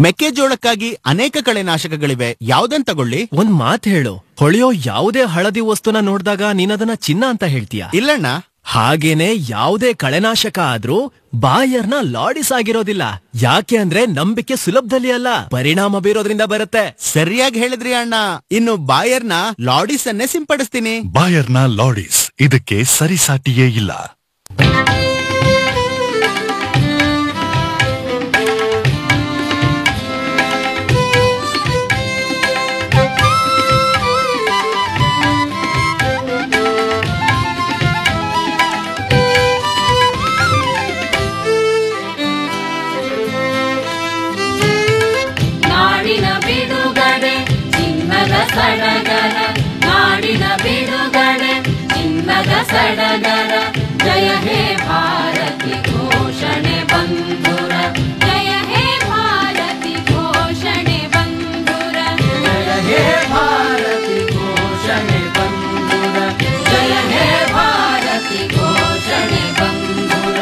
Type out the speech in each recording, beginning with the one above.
ಮೆಕ್ಕೆಜೋಳಕ್ಕಾಗಿ ಅನೇಕ ಕಳೆನಾಶಕಗಳಿವೆ ಯಾವ್ದನ್ ತಗೊಳ್ಳಿ ಒಂದ್ ಮಾತ್ ಹೇಳು ಹೊಳೆಯೋ ಯಾವುದೇ ಹಳದಿ ವಸ್ತುನ ನೋಡಿದಾಗ ನೀನದನ್ನ ಚಿನ್ನ ಅಂತ ಹೇಳ್ತೀಯ ಇಲ್ಲಣ್ಣ ಹಾಗೇನೆ ಯಾವುದೇ ಕಳೆನಾಶಕ ಆದ್ರೂ ಬಾಯರ್ನ ಲಾಡಿಸ್ ಆಗಿರೋದಿಲ್ಲ ಯಾಕೆ ಅಂದ್ರೆ ನಂಬಿಕೆ ಸುಲಭದಲ್ಲಿ ಅಲ್ಲ ಪರಿಣಾಮ ಬೀರೋದ್ರಿಂದ ಬರುತ್ತೆ ಸರಿಯಾಗಿ ಹೇಳಿದ್ರಿ ಅಣ್ಣ ಇನ್ನು ಬಾಯರ್ನ ಲಾಡಿಸ್ ಅನ್ನೇ ಸಿಂಪಡಿಸ್ತೀನಿ ಬಾಯರ್ನ ಲಾಡಿಸ್ ಇದಕ್ಕೆ ಸರಿಸಾಟಿಯೇ ಇಲ್ಲ ನಾಡಿನ ಬಿಡುಗಡೆ ಚಿನ್ನದ ಸಡಗರ ನಾಡಿನ ಬಿಡುಗಡೆ ಚಿನ್ನದ ಸಡಗರ ಜಯ ಹೇ ಭಾರತಿ ಘೋಷಣೆ ಬಂಧುರ ಜಯ ಹೇ ಭಾರತಿ ಘೋಷಣೆ ಬಂಧುರ ಜಯ ಹೇ ಭಾರತಿ ಘೋಷಣೆ ಬಂಧುರ ಜಯ ಹೇ ಭಾರತಿ ಘೋಷಣೆ ಬಂಧುರ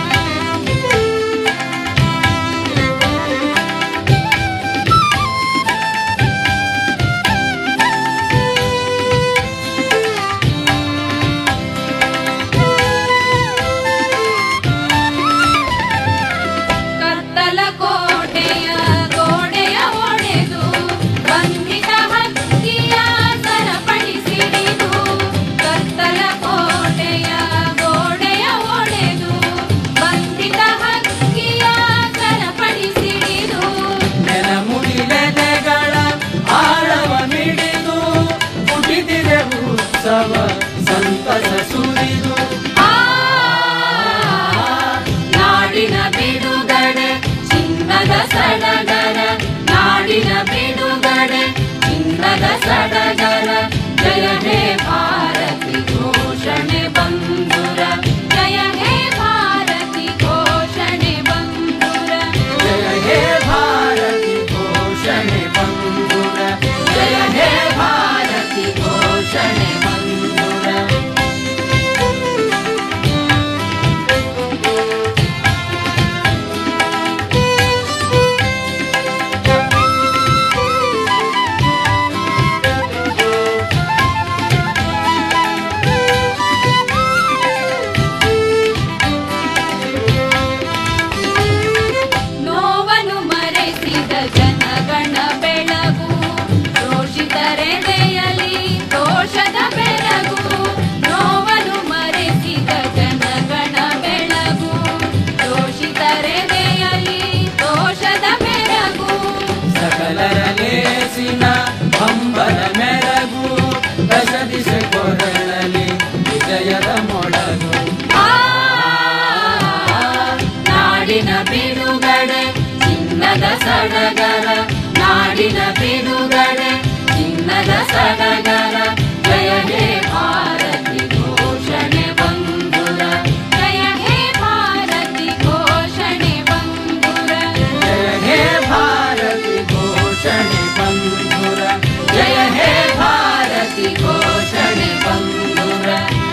ಕತ್ತಲ ಕೋಟೆಯ ಗೋಡೆಯ ಒಡೆದು ಬಂಧಿತ ಹಕ್ಕಿಯ ಸರಪಡಿಸಿಡಿದು ಕತ್ತಲ ಕೋಟೆಯ ಗೋಡೆಯ ಒಡೆದು ಬಂಧಿತ ಹಕ್ಕಿಯ ಸರಪಡಿಸಿಡಿದು ನೆಲಮುಡಿಲೆದೆಗಳ ಆಳವ ಮಿಡಿದು ಪುಟಿದಿದೆ ಉತ್ಸವ ಸಂತಸ ಸುರಿದು ಆ ನಾಡಿನ ಬಿಡುಗಡೆ ಚಿನ್ನದ ಸಡಗರ ನಾಡಿನ ಬಿಡುಗಡೆ ಚಿನ್ನದ ಸಡಗರ ಜಯ ಹೇ ಭಾರತಿ ಘೋಷಣೆ ಬಂಧುರ ಜಯ ಹೇ ಭಾರತಿ ಘೋಷಣೆ ಬಂಧುರ ಜಯ ಹೇ ಭಾರತಿ ಘೋಷಣೆ ಬಂಧುರ ಜಯ ಹೇ ಭಾರತಿ ಘೋಷಣೆ ಬಂಧುರ ನೋವನ್ನು ಮರೆಸಿದ ಜನಗಣ ಬೆಳಗು ದೋಷಿತರೆದೆಯಲಿ ದೋಷದ ಬೆಳಗು ನೋವನ್ನು ಮರೆಸಿದ ಜನಗಣ ಬೆಳಗು ದೋಷಿತರೆದೆಯಲಿ ದೋಷದ ಬೆಳಗು ಸಕಲರ ಲೇಸಿನ ಹಂಬಲ ಮೆರಗು ದಶ ದಿಶೆ ಕೊರಳಲಿ ವಿಜಯದ ಮೊಳಗು ಆ ನಾಡಿನ ಬಿಡುಗಡೆ ಚಿನ್ನದ ಸಡಗರ ನಾಡಿನ ಬಿಡುಗಡೆ ಚಿನ್ನದ ಸಡಗರ ಜಯ ಹೇ ಭಾರತಿ ಘೋಷಣೆ ಬಂಧುರ ಜಯ ಹೇ ಭಾರತಿ ಘೋಷಣೆ ಬಂಧುರ ಜಯ ಹೇ ಭಾರತಿ ಘೋಷಣೆ ಬಂಧುರ ಜಯ ಹೇ ಭಾರತಿ ಘೋಷಣೆ ಬಂಧುರ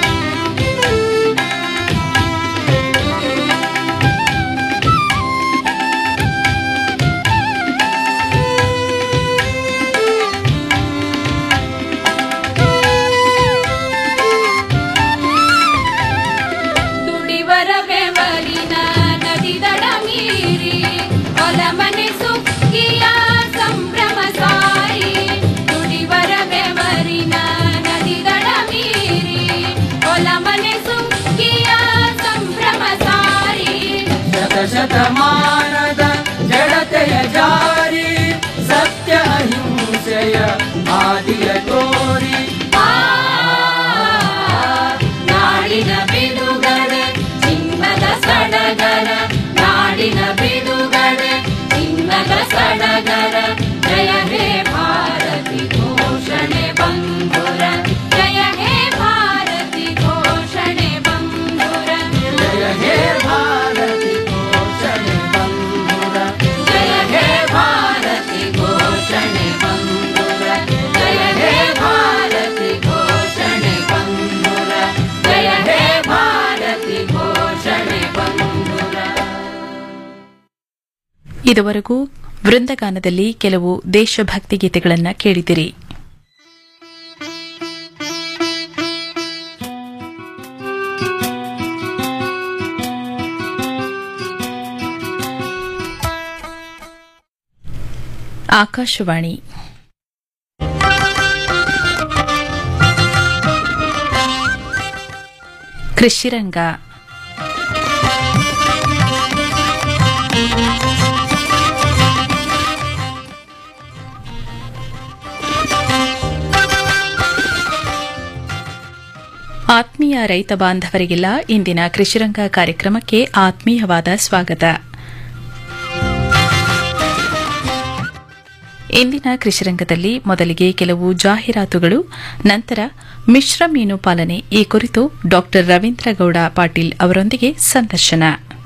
ದುಡಿವರ ಬೆವರಿನ ನದಿ ದಡ ಮೀರಿ ಹೊಲ ಮನೆ ಸುಖಿಯ ಸಂಭ್ರಮ ಸಾರಿ ದುಡಿವರ ಬೆವರಿನ ನದಿ ದಡ ಮೀರಿ ಹೊಲ ಮನೆ ಸುಖಿಯ ಸಂಭ್ರಮ ಸಾರಿ ಶತ ಶತಮಾನದ ಜಡತೆಯ ಜಾರಿ ಸತ್ಯ ಅಹಿಂಸೆಯ ಆದಿಯ ತೋರಿ ಆ ನಾಡಿನ ಬಿಡುಗಡೆ ಚಿನ್ನದ ಸಡಗರ ನಾಡಿನ ಬಿಡುಗಡೆ ಚಿನ್ನದ ಸಡಗರ ಜಯ ಹೇ ಭಾರತಿ ಘೋಷಣೆ ಬಂಧುರ ಜಯ ಹೇ ಭಾರತಿ ಘೋಷಣೆ ಬಂಧುರ ಜಯ ಹೇ ಭಾರತಿ ಘೋಷಣೆ ಬಂಧುರ ಜಯ ಹೇ ಭಾರತಿ ಘೋಷಣೆ ಬಂಧುರ ಜಯ ಹೇ ಭಾರತಿ ಘೋಷಣೆ ಬಂಧುರ ಜಯ ಹೇ ಭಾರತಿ ಘೋಷಣೆ ಬಂಧುರ ಇದುವರೆಗೂ ವೃಂದಗಾನದಲ್ಲಿ ಕೆಲವು ದೇಶಭಕ್ತಿ ಗೀತೆಗಳನ್ನು ಕೇಳಿದಿರಿ ಆಕಾಶವಾಣಿ ಕೃಷಿರಂಗ ಆತ್ಮೀಯ ರೈತ ಬಾಂಧವರಿಗೆಲ್ಲ ಇಂದಿನ ಕೃಷಿರಂಗ ಕಾರ್ಯಕ್ರಮಕ್ಕೆ ಆತ್ಮೀಯವಾದ ಸ್ವಾಗತ ಇಂದಿನ ಕೃಷಿರಂಗದಲ್ಲಿ ಮೊದಲಿಗೆ ಕೆಲವು ಜಾಹೀರಾತುಗಳು ನಂತರ ಮಿಶ್ರ ಮೀನು ಪಾಲನೆ ಈ ಕುರಿತು ಡಾಕ್ಟರ್ ರವೀಂದ್ರಗೌಡ ಪಾಟೀಲ್ ಅವರೊಂದಿಗೆ ಸಂದರ್ಶನ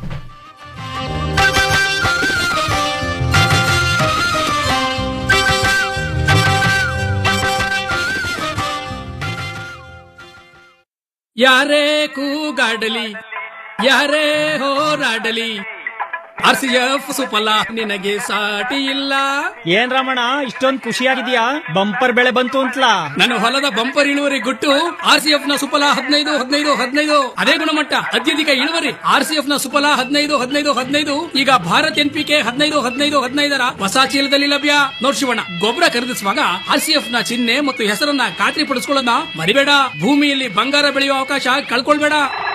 ಯಾರೇ ಕೂಗಾಡಲಿ ಯಾರೇ ಹೋರಾಡಲಿ ಆರ್ ಸಿ ಎಫ್ ಸುಫಲ ನಿನಗೆ ಸಾಟಿ ಇಲ್ಲ ಏನ್ ರಮಣ ಇಷ್ಟೊಂದ್ ಖುಷಿಯಾಗಿದ್ಯಾ ಬಂಪರ್ ಬೆಳೆ ಬಂತು ಅಂತಲಾ ನನ್ನ ಹೊಲದ ಬಂಪರ್ ಇಳುವರಿ ಗುಟ್ಟು ಆರ್ ಸಿ ಎಫ್ ನ ಸುಫಲ ಹದಿನೈದು ಹದಿನೈದು ಹದಿನೈದು ಅದೇ ಗುಣಮಟ್ಟ ಅತ್ಯಧಿಕ ಇಳುವರಿ ಆರ್ ಸಿ ಎಫ್ ನ ಸುಫಲ ಹದಿನೈದು ಹದಿನೈದು ಹದಿನೈದು ಈಗ ಭಾರತ್ ಎನ್ ಪಿ ಕೆ ಹದಿನೈದು ಹದಿನೈದು ಹದಿನೈದರ ಹೊಸ ಚೀಲದಲ್ಲಿ ಲಭ್ಯ ನೋಡ್ ಶಿವಣ್ಣ ಗೊಬ್ಬರ ಖರೀದಿಸುವಾಗ ಆರ್ ಸಿ ಎಫ್ ನ ಚಿಹ್ನೆ ಮತ್ತು ಹೆಸರನ್ನ ಖಾತ್ರಿ ಪಡಿಸ್ಕೊಳ್ಳೋದನ್ನ ಮರಿಬೇಡ ಭೂಮಿಯಲ್ಲಿ ಬಂಗಾರ ಬೆಳೆಯುವ ಅವಕಾಶ ಕಳ್ಕೊಳ್ಬೇಡ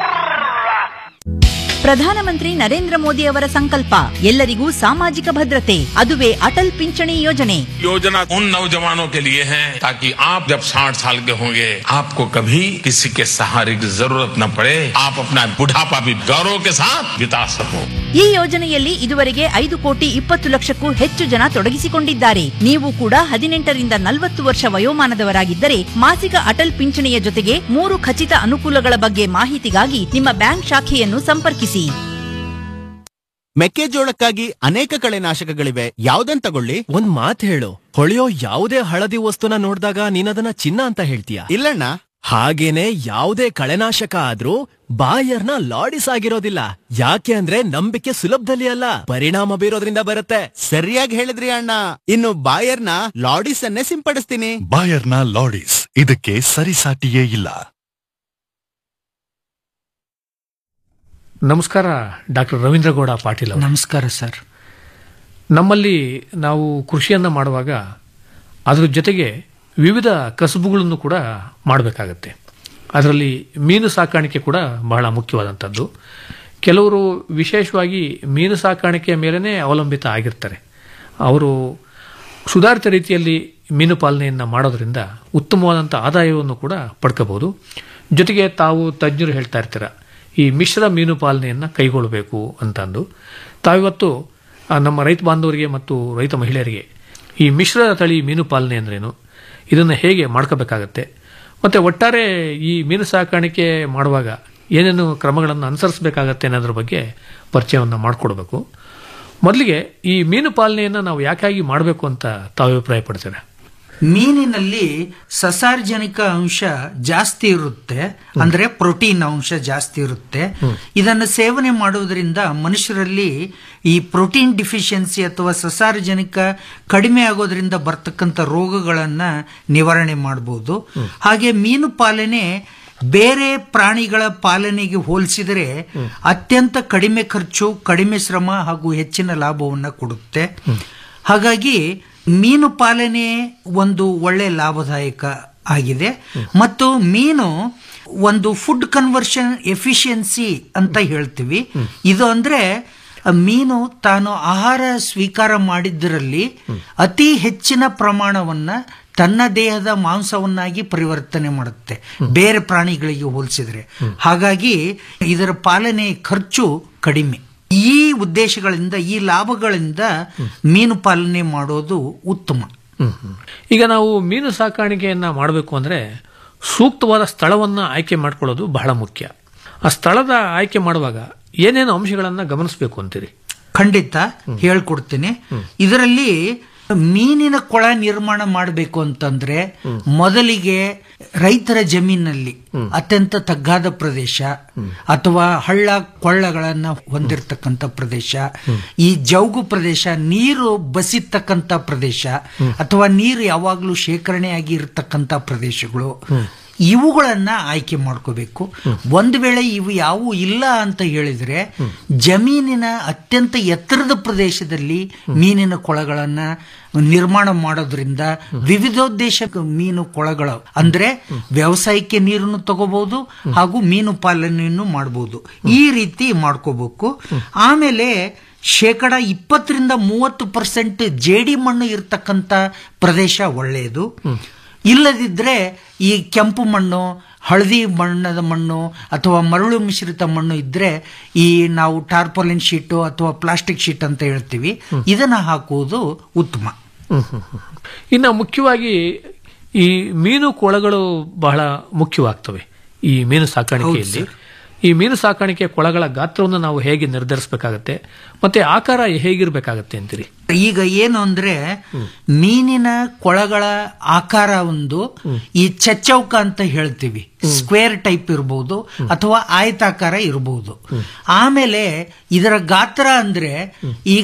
ಪ್ರಧಾನಮಂತ್ರಿ ನರೇಂದ್ರ ಮೋದಿ ಅವರ ಸಂಕಲ್ಪ ಎಲ್ಲರಿಗೂ ಸಾಮಾಜಿಕ ಭದ್ರತೆ ಅದುವೇ ಅಟಲ್ ಪಿಂಚಣಿ ಯೋಜನೆ योजना उन नौजवानों के लिए है ताकि आप जब 60 साल के होंगे आपको कभी किसी के सहारे की जरूरत न पड़े आप अपना बुढ़ापा भी गौरव के साथ बिता सको ಈ ಯೋಜನೆಯಲ್ಲಿ ಇದುವರೆಗೆ ಐದು ಕೋಟಿ ಇಪ್ಪತ್ತು ಲಕ್ಷಕ್ಕೂ ಹೆಚ್ಚು ಜನ ತೊಡಗಿಸಿಕೊಂಡಿದ್ದಾರೆ ನೀವು ಕೂಡ ಹದಿನೆಂಟರಿಂದ ನಲವತ್ತು ವರ್ಷ ವಯೋಮಾನದವರಾಗಿದ್ದರೆ ಮಾಸಿಕ ಅಟಲ್ ಪಿಂಚಣಿಯ ಜೊತೆಗೆ ಮೂರು ಖಚಿತ ಅನುಕೂಲಗಳ ಬಗ್ಗೆ ಮಾಹಿತಿಗಾಗಿ ನಿಮ್ಮ ಬ್ಯಾಂಕ್ ಶಾಖೆಯನ್ನು ಸಂಪರ್ಕಿಸಿ ಮೆಕ್ಕೆಜೋಳಕ್ಕಾಗಿ ಅನೇಕ ಕಳೆನಾಶಕಗಳಿವೆ ಯಾವ್ದನ್ ತಗೊಳ್ಳಿ ಒಂದ್ ಮಾತ್ ಹೇಳು ಹೊಳೆಯೋ ಯಾವುದೇ ಹಳದಿ ವಸ್ತುನ ನೋಡಿದಾಗ ನೀನದನ್ನ ಚಿನ್ನ ಅಂತ ಹೇಳ್ತೀಯ ಇಲ್ಲಣ್ಣ ಹಾಗೇನೆ ಯಾವುದೇ ಕಳೆನಾಶಕ ಆದ್ರೂ ಬಾಯರ್ನ ಲಾಡಿಸ್ ಆಗಿರೋದಿಲ್ಲ ಯಾಕೆ ಅಂದ್ರೆ ನಂಬಿಕೆ ಸುಲಭದಲ್ಲಿ ಅಲ್ಲ ಪರಿಣಾಮ ಬೀರೋದ್ರಿಂದ ಬರುತ್ತೆ ಸರಿಯಾಗಿ ಹೇಳಿದ್ರಿ ಅಣ್ಣ ಇನ್ನು ಬಾಯರ್ನ ಲಾಡಿಸ್ ಅನ್ನೇ ಸಿಂಪಡಿಸ್ತೀನಿ ಬಾಯರ್ನ ಲಾಡಿಸ್ ಇದಕ್ಕೆ ಸರಿಸಾಟಿಯೇ ಇಲ್ಲ ನಮಸ್ಕಾರ ಡಾಕ್ಟರ್ ರವೀಂದ್ರಗೌಡ ಪಾಟೀಲ್ ಅವರು ನಮಸ್ಕಾರ ಸರ್ ನಮ್ಮಲ್ಲಿ ನಾವು ಕೃಷಿಯನ್ನು ಮಾಡುವಾಗ ಅದರ ಜೊತೆಗೆ ವಿವಿಧ ಕಸಬುಗಳನ್ನು ಕೂಡ ಮಾಡಬೇಕಾಗತ್ತೆ ಅದರಲ್ಲಿ ಮೀನು ಸಾಕಾಣಿಕೆ ಕೂಡ ಬಹಳ ಮುಖ್ಯವಾದಂಥದ್ದು ಕೆಲವರು ವಿಶೇಷವಾಗಿ ಮೀನು ಸಾಕಾಣಿಕೆಯ ಮೇಲೇ ಅವಲಂಬಿತ ಆಗಿರ್ತಾರೆ ಅವರು ಸುಧಾರಿತ ರೀತಿಯಲ್ಲಿ ಮೀನು ಪಾಲನೆಯನ್ನು ಮಾಡೋದ್ರಿಂದ ಉತ್ತಮವಾದಂಥ ಆದಾಯವನ್ನು ಕೂಡ ಪಡ್ಕೋಬಹುದು ಜೊತೆಗೆ ತಾವು ತಜ್ಞರು ಹೇಳ್ತಾ ಇರ್ತೀರ ಈ ಮಿಶ್ರ ಮೀನು ಪಾಲನೆಯನ್ನು ಕೈಗೊಳ್ಳಬೇಕು ಅಂತಂದು ತಾವಿವತ್ತು ಆ, ನಮ್ಮ ರೈತ ಬಾಂಧವರಿಗೆ ಮತ್ತು ರೈತ ಮಹಿಳೆಯರಿಗೆ ಈ ಮಿಶ್ರ ತಳಿ ಮೀನು ಪಾಲನೆ ಅಂದ್ರೇನು ಇದನ್ನು ಹೇಗೆ ಮಾಡ್ಕೋಬೇಕಾಗತ್ತೆ ಮತ್ತು ಒಟ್ಟಾರೆ ಈ ಮೀನು ಸಾಕಾಣಿಕೆ ಮಾಡುವಾಗ ಏನೇನು ಕ್ರಮಗಳನ್ನು ಅನುಸರಿಸಬೇಕಾಗತ್ತೆ ಅನ್ನೋದ್ರ ಬಗ್ಗೆ ಪರಿಚಯವನ್ನು ಮಾಡಿಕೊಡ್ಬೇಕು ಮೊದಲಿಗೆ ಈ ಮೀನು ಪಾಲನೆಯನ್ನು ನಾವು ಯಾಕಾಗಿ ಮಾಡಬೇಕು ಅಂತ ತಾವು ಅಭಿಪ್ರಾಯ ಪಡ್ತೀರಾ ಮೀನಿನಲ್ಲಿ ಸಸಾರ್ಜನಿಕ ಅಂಶ ಜಾಸ್ತಿ ಇರುತ್ತೆ ಅಂದ್ರೆ ಪ್ರೋಟೀನ್ ಅಂಶ ಜಾಸ್ತಿ ಇರುತ್ತೆ ಇದನ್ನು ಸೇವನೆ ಮಾಡುವುದರಿಂದ ಮನುಷ್ಯರಲ್ಲಿ ಈ ಪ್ರೋಟೀನ್ ಡಿಫಿಷಿಯನ್ಸಿ ಅಥವಾ ಸಸಾರ್ಜನಿಕ ಕಡಿಮೆ ಆಗೋದ್ರಿಂದ ಬರ್ತಕ್ಕಂಥ ರೋಗಗಳನ್ನ ನಿವಾರಣೆ ಮಾಡಬಹುದು ಹಾಗೆ ಮೀನು ಪಾಲನೆ ಬೇರೆ ಪ್ರಾಣಿಗಳ ಪಾಲನೆಗೆ ಹೋಲಿಸಿದರೆ ಅತ್ಯಂತ ಕಡಿಮೆ ಖರ್ಚು ಕಡಿಮೆ ಶ್ರಮ ಹಾಗೂ ಹೆಚ್ಚಿನ ಲಾಭವನ್ನು ಕೊಡುತ್ತೆ ಹಾಗಾಗಿ ಮೀನು ಪಾಲನೆ ಒಂದು ಒಳ್ಳೆ ಲಾಭದಾಯಕ ಆಗಿದೆ ಮತ್ತು ಮೀನು ಒಂದು ಫುಡ್ ಕನ್ವರ್ಷನ್ ಎಫಿಷಿಯನ್ಸಿ ಅಂತ ಹೇಳ್ತೀವಿ ಇದು ಅಂದ್ರೆ ಆ ಮೀನು ತಾನು ಆಹಾರ ಸ್ವೀಕಾರ ಮಾಡಿದ್ದರಲ್ಲಿ ಅತಿ ಹೆಚ್ಚಿನ ಪ್ರಮಾಣವನ್ನ ತನ್ನ ದೇಹದ ಮಾಂಸವನ್ನಾಗಿ ಪರಿವರ್ತನೆ ಮಾಡುತ್ತೆ ಬೇರೆ ಪ್ರಾಣಿಗಳಿಗೆ ಹೋಲಿಸಿದ್ರೆ ಹಾಗಾಗಿ ಇದರ ಪಾಲನೆ ಖರ್ಚು ಕಡಿಮೆ ಈ ಉದ್ದೇಶಗಳಿಂದ ಈ ಲಾಭಗಳಿಂದ ಮೀನು ಪಾಲನೆ ಮಾಡೋದು ಉತ್ತಮ ಈಗ ನಾವು ಮೀನು ಸಾಕಾಣಿಕೆಯನ್ನ ಮಾಡಬೇಕು ಅಂದ್ರೆ ಸೂಕ್ತವಾದ ಸ್ಥಳವನ್ನ ಆಯ್ಕೆ ಮಾಡ್ಕೊಳ್ಳೋದು ಬಹಳ ಮುಖ್ಯ ಆ ಸ್ಥಳದ ಆಯ್ಕೆ ಮಾಡುವಾಗ ಏನೇನು ಅಂಶಗಳನ್ನ ಗಮನಿಸಬೇಕು ಅಂತೀರಿ ಖಂಡಿತ ಹೇಳ್ಕೊಡ್ತೀನಿ ಇದರಲ್ಲಿ ಮೀನಿನ ಕೊಳ ನಿರ್ಮಾಣ ಮಾಡಬೇಕು ಅಂತಂದ್ರೆ ಮೊದಲಿಗೆ ರೈತರ ಜಮೀನಲ್ಲಿ ಅತ್ಯಂತ ತಗ್ಗಾದ ಪ್ರದೇಶ ಅಥವಾ ಹಳ್ಳ ಕೊಳ್ಳಗಳನ್ನ ಹೊಂದಿರತಕ್ಕಂತ ಪ್ರದೇಶ ಈ ಜೌಗು ಪ್ರದೇಶ ನೀರು ಬಸಿತಕ್ಕಂತ ಪ್ರದೇಶ ಅಥವಾ ನೀರು ಯಾವಾಗಲೂ ಶೇಖರಣೆಯಾಗಿ ಇರತಕ್ಕಂತ ಪ್ರದೇಶಗಳು ಇವುಗಳನ್ನ ಆಯ್ಕೆ ಮಾಡ್ಕೋಬೇಕು ಒಂದು ವೇಳೆ ಇವು ಯಾವುವು ಇಲ್ಲ ಅಂತ ಹೇಳಿದ್ರೆ ಜಮೀನಿನ ಅತ್ಯಂತ ಎತ್ತರದ ಪ್ರದೇಶದಲ್ಲಿ ಮೀನಿನ ಕೊಳಗಳನ್ನ ನಿರ್ಮಾಣ ಮಾಡೋದ್ರಿಂದ ವಿವಿಧೋದ್ದೇಶ ಮೀನು ಕೊಳಗಳು ಅಂದ್ರೆ ವ್ಯವಸಾಯಕ್ಕೆ ನೀರನ್ನು ತಗೋಬಹುದು ಹಾಗೂ ಮೀನು ಪಾಲನೆಯನ್ನು ಮಾಡಬಹುದು ಈ ರೀತಿ ಮಾಡ್ಕೋಬೇಕು ಆಮೇಲೆ ಶೇಕಡ ಇಪ್ಪತ್ತರಿಂದ ಮೂವತ್ತು ಪರ್ಸೆಂಟ್ ಜೇಡಿ ಮಣ್ಣು ಇರತಕ್ಕಂತ ಪ್ರದೇಶ ಒಳ್ಳೆಯದು ಇಲ್ಲದಿದ್ರೆ ಈ ಕೆಂಪು ಮಣ್ಣು ಹಳದಿ ಬಣ್ಣದ ಮಣ್ಣು ಅಥವಾ ಮರಳು ಮಿಶ್ರಿತ ಮಣ್ಣು ಇದ್ರೆ ಈ ನಾವು ಟಾರ್ಪೋಲಿನ್ ಶೀಟು ಅಥವಾ ಪ್ಲಾಸ್ಟಿಕ್ ಶೀಟ್ ಅಂತ ಹೇಳ್ತೀವಿ ಇದನ್ನ ಹಾಕುವುದು ಉತ್ತಮ ಹ್ಮ್, ಹ್ಮ್, ಹ್ಮ್. ಇನ್ನು ಮುಖ್ಯವಾಗಿ ಈ ಮೀನು ಕೊಳಗಳು ಬಹಳ ಮುಖ್ಯವಾಗ್ತವೆ ಈ ಮೀನು ಸಾಕಾಣಿಕೆಯಲ್ಲಿ ಈ ಮೀನು ಸಾಕಾಣಿಕೆ ಕೊಳಗಳ ಗಾತ್ರವನ್ನು ನಾವು ಹೇಗೆ ನಿರ್ಧರಿಸಬೇಕಾಗತ್ತೆ ಮತ್ತೆ ಆಕಾರ ಹೇಗಿರ್ಬೇಕಾಗತ್ತೆ ಅಂತೀರಿ ಈಗ ಏನು ಅಂದ್ರೆ ಮೀನಿನ ಕೊಳಗಳ ಆಕಾರ ಒಂದು ಈ ಚಚ್ಚೌಕ ಅಂತ ಹೇಳ್ತೀವಿ ಸ್ಕ್ವೇರ್ ಟೈಪ್ ಇರಬಹುದು ಅಥವಾ ಆಯತಾಕಾರ ಇರಬಹುದು ಆಮೇಲೆ ಇದರ ಗಾತ್ರ ಅಂದ್ರೆ ಈಗ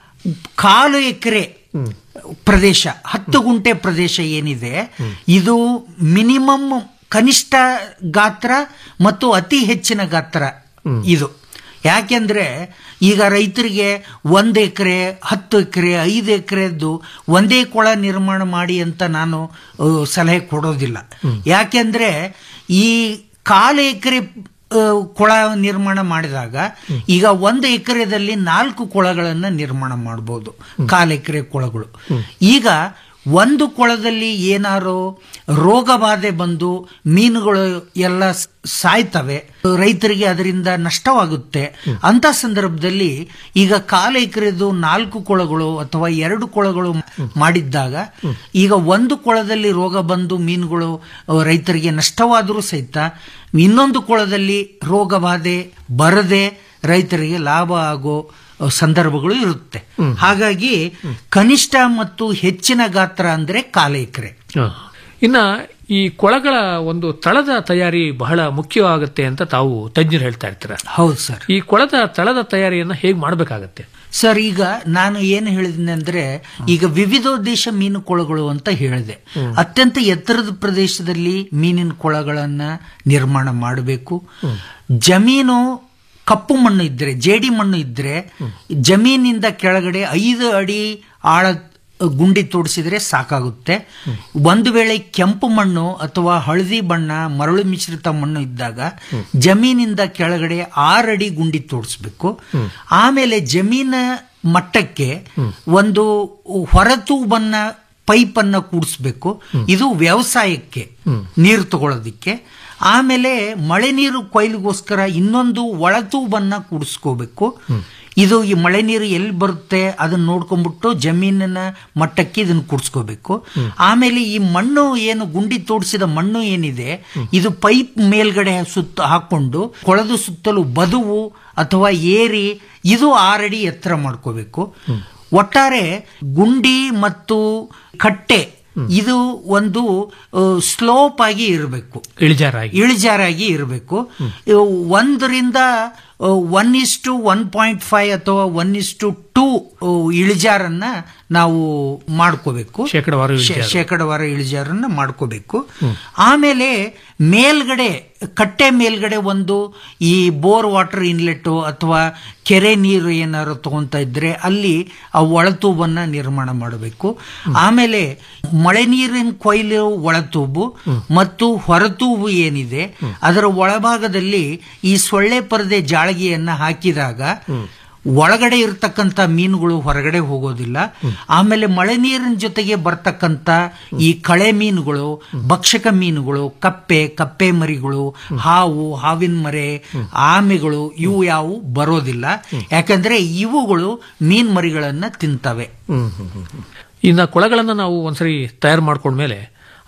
ಕಾಲು ಎಕರೆ ಪ್ರದೇಶ ಹತ್ತು ಗುಂಟೆ ಪ್ರದೇಶ ಏನಿದೆ ಇದು ಮಿನಿಮಮ್ ಕನಿಷ್ಠ ಗಾತ್ರ ಮತ್ತು ಅತಿ ಹೆಚ್ಚಿನ ಗಾತ್ರ ಇದು ಯಾಕೆಂದ್ರೆ ಈಗ ರೈತರಿಗೆ ಒಂದು ಎಕರೆ ಹತ್ತು ಎಕರೆ ಐದು ಎಕರೆದ್ದು ಒಂದೇ ಕೊಳ ನಿರ್ಮಾಣ ಮಾಡಿ ಅಂತ ನಾನು ಆ, ಸಲಹೆ ಕೊಡೋದಿಲ್ಲ ಯಾಕೆಂದ್ರೆ ಈ ಕಾಲು ಎಕರೆ ಆ, ಕೊಳ ನಿರ್ಮಾಣ ಮಾಡಿದಾಗ ಈಗ ಒಂದು ಎಕರೆದಲ್ಲಿ ನಾಲ್ಕು ಕೊಳಗಳನ್ನ ನಿರ್ಮಾಣ ಮಾಡಬಹುದು ಕಾಲು ಎಕರೆ ಕೊಳಗಳು ಈಗ ಒಂದು ಕೊಳದಲ್ಲಿ ಏನಾರು ರೋಗ ಬಾಧೆ ಬಂದು ಮೀನುಗಳು ಎಲ್ಲ ಸ್- ಸಾಯ್ತವೆ ರೈತರಿಗೆ ಅದರಿಂದ ನಷ್ಟವಾಗುತ್ತೆ ಅಂತ ಸಂದರ್ಭದಲ್ಲಿ ಈಗ ಕಾಲ ಎಕರೆದು ನಾಲ್ಕು ಕೊಳಗಳು ಅಥವಾ ಎರಡು ಕೊಳಗಳು ಮಾಡಿದ್ದಾಗ ಈಗ ಒಂದು ಕೊಳದಲ್ಲಿ ರೋಗ ಬಂದು ಮೀನುಗಳು ಅಹ್, ರೈತರಿಗೆ ನಷ್ಟವಾದರೂ ಸಹಿತ ಇನ್ನೊಂದು ಕೊಳದಲ್ಲಿ ರೋಗ ಬಾಧೆ ಬರದೆ ರೈತರಿಗೆ ಲಾಭ ಆಗೋ ಅಹ್, ಸಂದರ್ಭಗಳು ಇರುತ್ತೆ ಹಾಗಾಗಿ ಕನಿಷ್ಠ ಮತ್ತು ಹೆಚ್ಚಿನ ಗಾತ್ರ ಅಂದ್ರೆ ಕಾಲ ಎಕರೆ ಹ. ಇನ್ನ ಈ ಕೊಳಗಳ ಒಂದು ತಳದ ತಯಾರಿ ಬಹಳ ಮುಖ್ಯವಾಗುತ್ತೆ ಅಂತ ತಾವು ತಜ್ಞರು ಹೇಳ್ತಾ ಇರ್ತೀರ ಹೌದು ಸರ್ ಈ ಕೊಳದ ತಳದ ತಯಾರಿಯನ್ನ ಹೇಗೆ ಮಾಡಬೇಕಾಗತ್ತೆ ಸರ್ ಈಗ ನಾನು ಏನು ಹೇಳಿದ್ದೀನಿ ಅಂದ್ರೆ ಈಗ ವಿವಿಧೋದ್ದೇಶ ಮೀನು ಕೊಳಗಳು ಅಂತ ಹೇಳಿದೆ ಅತ್ಯಂತ ಎತ್ತರದ ಪ್ರದೇಶದಲ್ಲಿ ಮೀನಿನ ಕೊಳಗಳನ್ನ ನಿರ್ಮಾಣ ಮಾಡಬೇಕು ಜಮೀನು ಕಪ್ಪು ಮಣ್ಣು ಇದ್ರೆ ಜೇಡಿ ಮಣ್ಣು ಇದ್ರೆ ಜಮೀನಿಂದ ಕೆಳಗಡೆ ಐದು ಅಡಿ ಆಳ ಗುಂಡಿ ತೋಡಿಸಿದ್ರೆ ಸಾಕಾಗುತ್ತೆ ಒಂದು ವೇಳೆ ಕೆಂಪು ಮಣ್ಣು ಅಥವಾ ಹಳದಿ ಬಣ್ಣ ಮರಳು ಮಿಶ್ರಿತ ಮಣ್ಣು ಇದ್ದಾಗ ಜಮೀನಿಂದ ಕೆಳಗಡೆ ಆರಡಿ ಗುಂಡಿ ತೋಡಿಸ್ಬೇಕು ಆಮೇಲೆ ಜಮೀನ ಮಟ್ಟಕ್ಕೆ ಒಂದು ಹೊರತೂಬನ್ನ ಪೈಪ್ ಅನ್ನ ಕೂಡಿಸ್ಬೇಕು ಇದು ವ್ಯವಸಾಯಕ್ಕೆ ನೀರು ತಗೊಳ್ಳೋದಿಕ್ಕೆ ಆಮೇಲೆ ಮಳೆ ನೀರು ಕೊಯ್ಲಿಗೋಸ್ಕರ ಇನ್ನೊಂದು ಒಳತೂಬನ್ನ ಕೂಡಿಸ್ಕೋಬೇಕು ಇದು ಈ ಮಳೆ ನೀರು ಎಲ್ಲಿ ಬರುತ್ತೆ ಅದನ್ನ ನೋಡ್ಕೊಂಡ್ಬಿಟ್ಟು ಜಮೀನಿನ ಮಟ್ಟಕ್ಕೆ ಇದನ್ನ ಕೂಡಿಸ್ಕೋಬೇಕು ಆಮೇಲೆ ಈ ಮಣ್ಣು ಏನು ಗುಂಡಿ ತೋಡಿಸಿದ ಮಣ್ಣು ಏನಿದೆ ಇದು ಪೈಪ್ ಮೇಲ್ಗಡೆ ಸುತ್ತ ಹಾಕೊಂಡು ಕೊಳದು ಸುತ್ತಲೂ ಬದುವು ಅಥವಾ ಏರಿ ಇದು ಆರಡಿ ಎತ್ತರ ಮಾಡ್ಕೋಬೇಕು ಒಟ್ಟಾರೆ ಗುಂಡಿ ಮತ್ತು ಕಟ್ಟೆ ಇದು ಒಂದು ಸ್ಲೋಪ್ ಆಗಿ ಇರಬೇಕು ಇಳಿಜಾರಾಗಿ ಇಳಿಜಾರಾಗಿ ಇರಬೇಕು ಒಂದರಿಂದ one is to one point five ಅಥವಾ ಒನ್ ಇಸ್ ಟು ಟೂ ಇಳಿಜಾರನ್ನ ನಾವು ಮಾಡ್ಕೋಬೇಕು ಶೇಕಡವಾರು ಶೇ- ಇಳಿಜಾರು. ಶೇಕಡವಾರ ಇಳಿಜಾರನ್ನ ಮಾಡ್ಕೋಬೇಕು ಆಮೇಲೆ ಮೇಲ್ಗಡೆ ಕಟ್ಟೆ ಮೇಲ್ಗಡೆ ಒಂದು ಈ ಬೋರ್ ವಾಟರ್ ಇನ್ಲೆಟ್ ಅಥವಾ ಕೆರೆ ನೀರು ಏನಾದ್ರು ತಗೊಂತ ಇದ್ರೆ ಅಲ್ಲಿ ಆ ಒಳತೂಬನ್ನ ನಿರ್ಮಾಣ ಮಾಡಬೇಕು ಆಮೇಲೆ ಮಳೆ ನೀರಿನ ಕೊಯ್ಲು ಒಳತೂಬು ಮತ್ತು ಹೊರತೂಬು ಏನಿದೆ ಅದರ ಒಳಭಾಗದಲ್ಲಿ ಈ ಸೊಳ್ಳೆ ಪರದೆ ಜಾಳಗಿಯನ್ನ ಹಾಕಿದಾಗ ಒಳಗಡೆ ಇರತಕ್ಕಂತ ಮೀನುಗಳು ಹೊರಗಡೆ ಹೋಗೋದಿಲ್ಲ ಆಮೇಲೆ ಮಳೆ ನೀರಿನ ಜೊತೆಗೆ ಬರ್ತಕ್ಕಂತ ಈ ಕಳೆ ಮೀನುಗಳು ಭಕ್ಷಕ ಮೀನುಗಳು ಕಪ್ಪೆ ಕಪ್ಪೆ ಮರಿಗಳು ಹಾವು ಹಾವಿನ ಮರೆ ಆಮೆಗಳು ಇವು ಯಾವು ಬರೋದಿಲ್ಲ ಯಾಕಂದ್ರೆ ಇವುಗಳು ಮೀನ್ ಮರಿಗಳನ್ನ ತಿಂತವೆ ಇನ್ನ ಕೊಳಗಳನ್ನ ನಾವು ಒಂದ್ಸರಿ ತಯಾರು ಮಾಡ್ಕೊಂಡ್ಮೇಲೆ